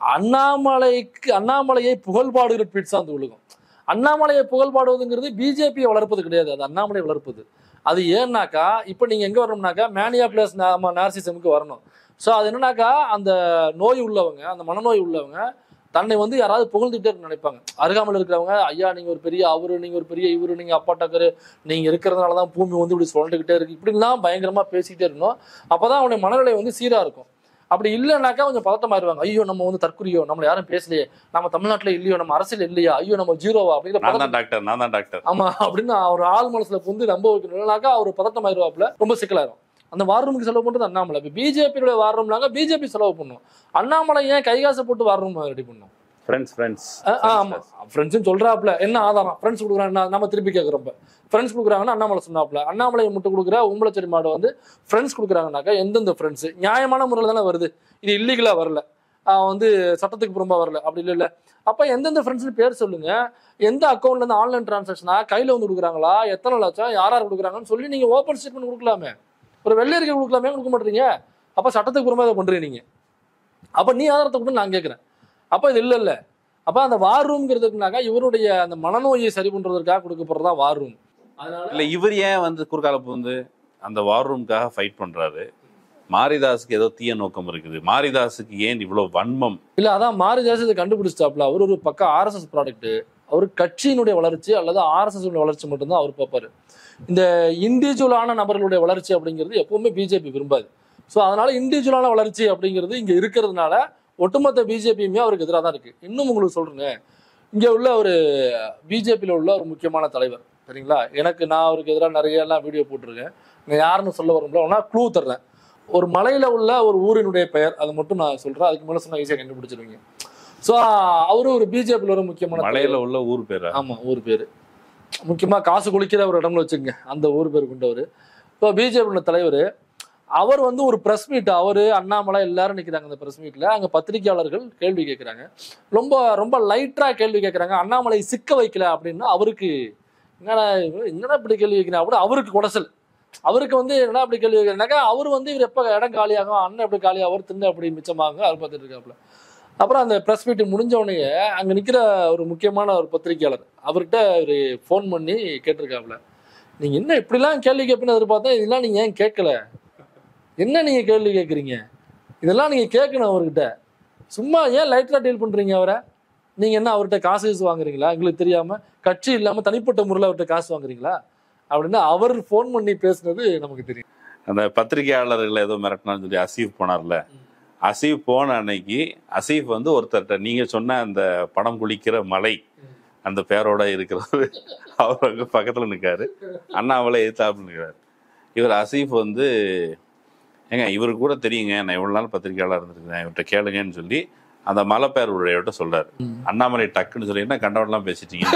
அண்ணாமலைக்கு அண்ணாமலையை புகழ்பாடுகிற ட்வீட்ஸ் தான் வந்து விழுகும் அண்ணாமலையை புகழ்பாடுவதுங்கிறது பிஜேபியை வளர்ப்பது கிடையாது அது அண்ணாமலை வளர்ப்பது அது ஏன்னாக்கா இப்போ நீங்கள் எங்கே வரணும்னாக்கா மேனியா பிளஸ் நம்ம நார்சிசமுக்கு வரணும் ஸோ அது என்னன்னாக்கா அந்த நோய் உள்ளவங்க அந்த மனநோய் உள்ளவங்க தன்னை வந்து யாராவது புகழ்ந்துட்டே இருக்க நினைப்பாங்க அருகாமல் இருக்கிறவங்க ஐயா நீங்க ஒரு பெரிய அவரு நீங்க ஒரு பெரிய இவரு நீங்க அப்பா டக்கரு நீங்க இருக்கிறதுனால தான் பூமி வந்து இப்படி சொல்லிட்டுக்கிட்டே இருக்கு இப்படிலாம் பயங்கரமா பேசிக்கிட்டே இருக்கணும் அப்பதான் அவனுடைய மனநிலை வந்து சீரா இருக்கும் அப்படி இல்லைனாக்கா கொஞ்சம் பதட்டமாயிருவாங்க ஐயோ நம்ம வந்து தற்குறியோ நம்மள யாரும் பேசலையே நம்ம தமிழ்நாட்டுல இல்லையோ நம்ம அரசியல் இல்லையா ஐயோ நம்ம ஜீரோவா அப்படிங்கிற நான் பதட்டம் தான் டாக்டர் நான் தான் டாக்டர் ஆமா அப்படின்னு அவர் ஆள் மனசுல புந்து நம்ப வைக்கணும்னாக்கா அவர் பதட்டமாயிருவாப்புல ரொம்ப சிக்கலாயிரும் அந்த வார் ரூமுக்கு செலவு பண்றது அண்ணாமலை இப்போ பிஜேபியோட வார் ரூம்னாங்க பிஜேபி செலவு பண்ணும் அண்ணாமலை ஏன் கைகாசை போட்டு வார் ரூம் ரெடி பண்ணும் ஃப்ரெண்ட்ஸ் ஃப்ரெண்ட்ஸ் அஹ் ஆமா ஃப்ரெண்ட்ஸ்னு சொல்றாப்ல என்ன ஆதாரம் ஃப்ரெண்ட்ஸ் கொடுக்குறாங்க நம்ம திருப்பி கேட்குறப்ப ஃப்ரெண்ட்ஸ் கொடுக்குறாங்கன்னா அண்ணாமலை சொன்னாப்ல அண்ணாமலை முட்டை கொடுக்குற உம்பளச்செடி மாடு வந்து ஃப்ரெண்ட்ஸ் கொடுக்குறாங்கனாக்கா எந்தெந்த ஃப்ரெண்ட்ஸ் நியாயமான முறையில் தானே வருது இது இல்லீகலா வரல ஆஹ் வந்து சட்டத்துக்கு புறம்பா வரல அப்படி இல்லை இல்லை அப்போ எந்தெந்த ஃப்ரெண்ட்ஸ்னு பேர் சொல்லுங்க எந்த அக்கௌண்ட்ல இருந்து ஆன்லைன் டிரான்சாக்ஷனா கையில வந்து கொடுக்குறாங்களா எத்தனை லட்சம் யார் யார் கொடுக்குறாங்கன்னு சொல்லி நீங்க ஓப்பன் ஸ்டேட்மெண்ட் கொடுக்கலாமே ஒரு வெள்ளை அறிக்கை கொடுக்கலாமே கொடுக்க மாட்டீங்க அப்ப சட்டத்துக்கு புறம்பா இதை பண்றீங்க நீங்க அப்ப நீ ஆதாரத்தை கூட நான் கேட்கறேன் அப்ப இது இல்ல இல்ல அப்ப அந்த வார் ரூம்ங்கிறதுக்குனாக்கா இவருடைய அந்த மனநோயை சரி பண்றதுக்காக கொடுக்கப்படுறதா வார் ரூம் அதனால இல்ல இவர் ஏன் வந்து குறுக்கால வந்து அந்த வார் ரூம்காக ஃபைட் பண்றாரு மாரிதாஸுக்கு ஏதோ தீய நோக்கம் இருக்குது மாரிதாஸுக்கு ஏன் இவ்வளவு வன்மம் இல்ல அதான் மாரிதாஸ் இதை கண்டுபிடிச்சிட்டாப்ல அவர் ஒரு பக்கம் ஆர்எஸ்எஸ் ப்ராடக்ட் அவர் கட்சியினுடைய வளர்ச்சி அல்லது ஆர்எஸ்எஸ் வளர்ச்சி மட்டும்தான் அவர் பார்ப்பாரு இந்த இண்டிவிஜுவலான நபர்களுடைய வளர்ச்சி அப்படிங்கிறது எப்பவுமே பிஜேபி விரும்பாது ஸோ அதனால இண்டிவிஜுவலான வளர்ச்சி அப்படிங்கிறது இங்க இருக்கிறதுனால ஒட்டுமொத்த பிஜேபியுமே அவருக்கு எதிராக தான் இருக்கு இன்னும் உங்களுக்கு சொல்றேங்க இங்க உள்ள ஒரு பிஜேபியில் உள்ள ஒரு முக்கியமான தலைவர் சரிங்களா எனக்கு நான் அவருக்கு எதிராக நிறைய எல்லாம் வீடியோ போட்டிருக்கேன் நான் யாருன்னு சொல்ல வரும்ல ஆனால் க்ளூ தர்றேன் ஒரு மலையில உள்ள ஒரு ஊரினுடைய பெயர் அதை மட்டும் நான் சொல்றேன் அதுக்கு மேல சொன்னா ஈஸியாக கண்டுபிடிச்சிருவீங்க ஸோ அவரும் ஒரு பிஜேபியில் ஒரு முக்கியமான தலைவர். மலையில உள்ள ஊர் பேரா ஆமா ஊர் பேரு முக்கியமா காசு குளிக்கிற ஒரு இடம்னு வச்சுங்க அந்த ஊர் பேர் கொண்டவர் இப்போ பிஜேபி தலைவர் அவர் வந்து ஒரு பிரஸ் மீட் அவரு அண்ணாமலை எல்லாரும் நிக்கிறாங்க அந்த பிரஸ் மீட்ல அங்க பத்திரிகையாளர்கள் கேள்வி கேட்கறாங்க ரொம்ப ரொம்ப லைட்டா கேள்வி கேட்கறாங்க அண்ணாமலை சிக்க வைக்கல அப்படின்னா அவருக்கு என்னடா இவன் என்னடா இப்படி கேள்வி கேட்கிறேன் அப்படி அவருக்கு குடசல் அவருக்கு வந்து என்ன அப்படி கேள்வி கேட்கறாங்க அவர் வந்து இவர் எப்ப இடம் காலியாகும் அண்ணன் எப்படி காலியாகும் அவர் தின்னு அப்படி மிச்சமாகும் அவர் பார்த்துட்டு இருக்காப்புல அப்புறம் அந்த ப்ரெஸ் மீட் முடிஞ்ச உடனே அங்க நிக்கிற ஒரு முக்கியமான ஒரு பத்திரிகையாளர் அவர்கிட்ட ஒரு ஃபோன் பண்ணி கேட்டிருக்காப்புல நீங்க என்ன இப்படிலாம் கேள்வி கேட்பீங்கன்னு எதிர்பார்த்தா இதெல்லாம் நீங்க ஏன் கேட்கல என்ன நீங்க கேள்வி கேட்குறீங்க இதெல்லாம் நீங்க கேட்கணும் அவர்கிட்ட சும்மா ஏன் லைட்டா டீல் பண்றீங்க அவரை நீங்க என்ன அவர்கிட்ட காசு கீசு வாங்குறீங்களா எங்களுக்கு தெரியாம கட்சி இல்லாம தனிப்பட்ட முறையில் அவர்கிட்ட காசு வாங்குறீங்களா அப்படின்னு அவர் ஃபோன் பண்ணி பேசுனது நமக்கு தெரியும் அந்த பத்திரிகையாளர்களை ஏதோ மிரட்டினான்னு சொல்லி அசீஃப் போனார்ல அசீஃப் போன அன்னைக்கு அசீஃப் வந்து ஒருத்தர்கிட்ட நீங்க சொன்ன அந்த படம் குளிக்கிற மலை அந்த பேரோட இருக்கிறவர் அவர் அங்க பக்கத்துல நிக்காரு அண்ணாமலை எதிர்த்தாப்புல நிற்கிறாரு இவர் அசீஃப் வந்து ஏங்க இவருக்கு கூட தெரியுங்க நான் இவ்வளவு நாள் பத்திரிகையாளர் இருந்திருக்கேன் இவர்கிட்ட கேளுங்கன்னு சொல்லி அந்த மலை பேர் உடையவர்கிட்ட சொல்றாரு அண்ணாமலை டக்குன்னு சொல்லி என்ன கண்டவன்லாம் பேசிட்டீங்க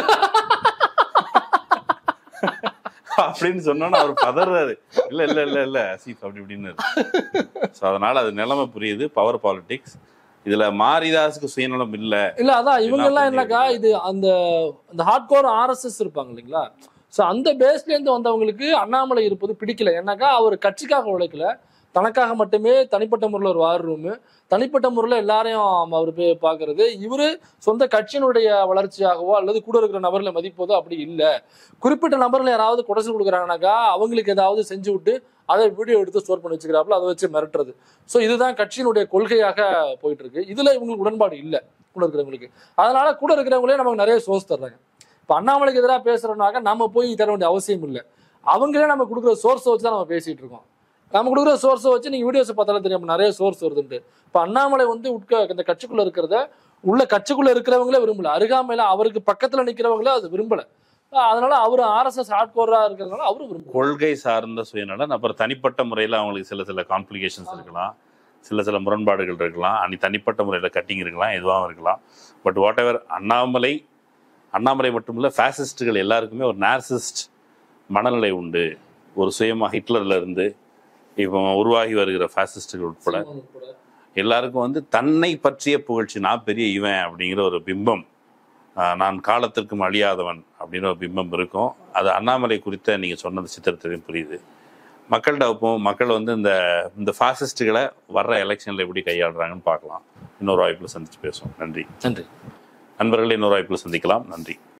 அப்படின்னு சொன்னோன்னு அவர் பதறாரு இல்ல இல்ல இல்ல இல்ல அசீஃப் அப்படி இப்படின்னு ஸோ அதனால அது நிலைமை புரியுது பவர் பாலிடிக்ஸ் இதுல மாரிதாஸுக்கு சுயநலம் இல்ல இல்ல அதான் இவங்க எல்லாம் என்ன என்னக்கா இது அந்த அந்த ஹார்ட்கோர் ஆர்எஸ்எஸ் இருப்பாங்க இல்லைங்களா ஸோ அந்த பேஸ்ல இருந்து வந்தவங்களுக்கு அண்ணாமலை இருப்பது பிடிக்கல ஏன்னாக்கா அவர் கட்சிக்காக உழைக்கல தனக்காக மட்டுமே தனிப்பட்ட முறையில் ஒரு வார் ரூமு தனிப்பட்ட முறையில் எல்லாரையும் அவர் போய் பார்க்கறது இவரு சொந்த கட்சியினுடைய வளர்ச்சியாகவோ அல்லது கூட இருக்கிற நபர்களை மதிப்பதோ அப்படி இல்லை குறிப்பிட்ட நபர்கள் யாராவது குடைசல் கொடுக்குறாங்கனாக்கா அவங்களுக்கு ஏதாவது செஞ்சு விட்டு அதை வீடியோ எடுத்து ஸ்டோர் பண்ணி வச்சுக்கிறாப்புல அதை வச்சு மிரட்டுறது ஸோ இதுதான் கட்சியினுடைய கொள்கையாக போயிட்டு இருக்கு இதுல இவங்களுக்கு உடன்பாடு இல்லை கூட இருக்கிறவங்களுக்கு அதனால கூட இருக்கிறவங்களே நமக்கு நிறைய சோர்ஸ் தர்றாங்க இப்போ அண்ணாமலைக்கு எதிராக பேசுறோம்னாக்க நம்ம போய் தர வேண்டிய அவசியம் இல்லை அவங்களே நம்ம கொடுக்குற சோர்ஸை வச்சு தான் நம்ம பேசிட்டு இருக்கோம் நம்ம கொடுக்குற சோர்ஸை வச்சு நீங்க வீடியோஸ் பார்த்தாலும் தெரியும் அப்ப நிறைய சோர்ஸ் வருதுன்ட்டு இப்போ அண்ணாமலை வந்து உட்க இந்த கட்சிக்குள்ள இருக்கிறத உள்ள கட்சிக்குள்ள இருக்கிறவங்களே விரும்பல அருகாமையில அவருக்கு பக்கத்துல நிக்கிறவங்களே அது விரும்பல அதனால அவரு ஆர்எஸ்எஸ் ஹார்ட்கோரா இருக்கிறதுனால அவரும் விரும்பல கொள்கை சார்ந்த சுயநலன் அப்புறம் தனிப்பட்ட முறையில் அவங்களுக்கு சில சில காம்ப்ளிகேஷன்ஸ் இருக்கலாம் சில சில முரண்பாடுகள் இருக்கலாம் அன்னி தனிப்பட்ட முறையில் கட்டிங் இருக்கலாம் எதுவாகவும் இருக்கலாம் but whatever Annamalai Annamalai மட்டுமில்ல ஃபேசிஸ்டுகள் எல்லாருக்குமே ஒரு நார்சிஸ்ட் மனநிலை உண்டு ஒரு சுயமாக ஹிட்லர்ல இருந்து இப்போ உருவாகி வருகிற ஃபேசிஸ்டுகள் உட்பட எல்லாருக்கும் வந்து தன்னை பற்றிய புகழ்ச்சி நான் பெரிய இவன் அப்படிங்கிற ஒரு பிம்பம் ஆஹ் நான் காலத்திற்கும் அழியாதவன் அப்படின்னு ஒரு பிம்பம் இருக்கும் அது அண்ணாமலை குறித்த நீங்க சொன்னது சித்திரத்திலையும் புரியுது மக்கள்கிட்ட இப்போ மக்கள் வந்து இந்த இந்த ஃபாசிஸ்டுகளை வர்ற எலெக்ஷன்ல எப்படி கையாளுறாங்கன்னு பார்க்கலாம் இன்னொரு வாய்ப்புல சந்திச்சு பேசுவோம் நன்றி நன்றி நண்பர்களே இன்னொரு வாய்ப்புல சந்திக்கலாம் நன்றி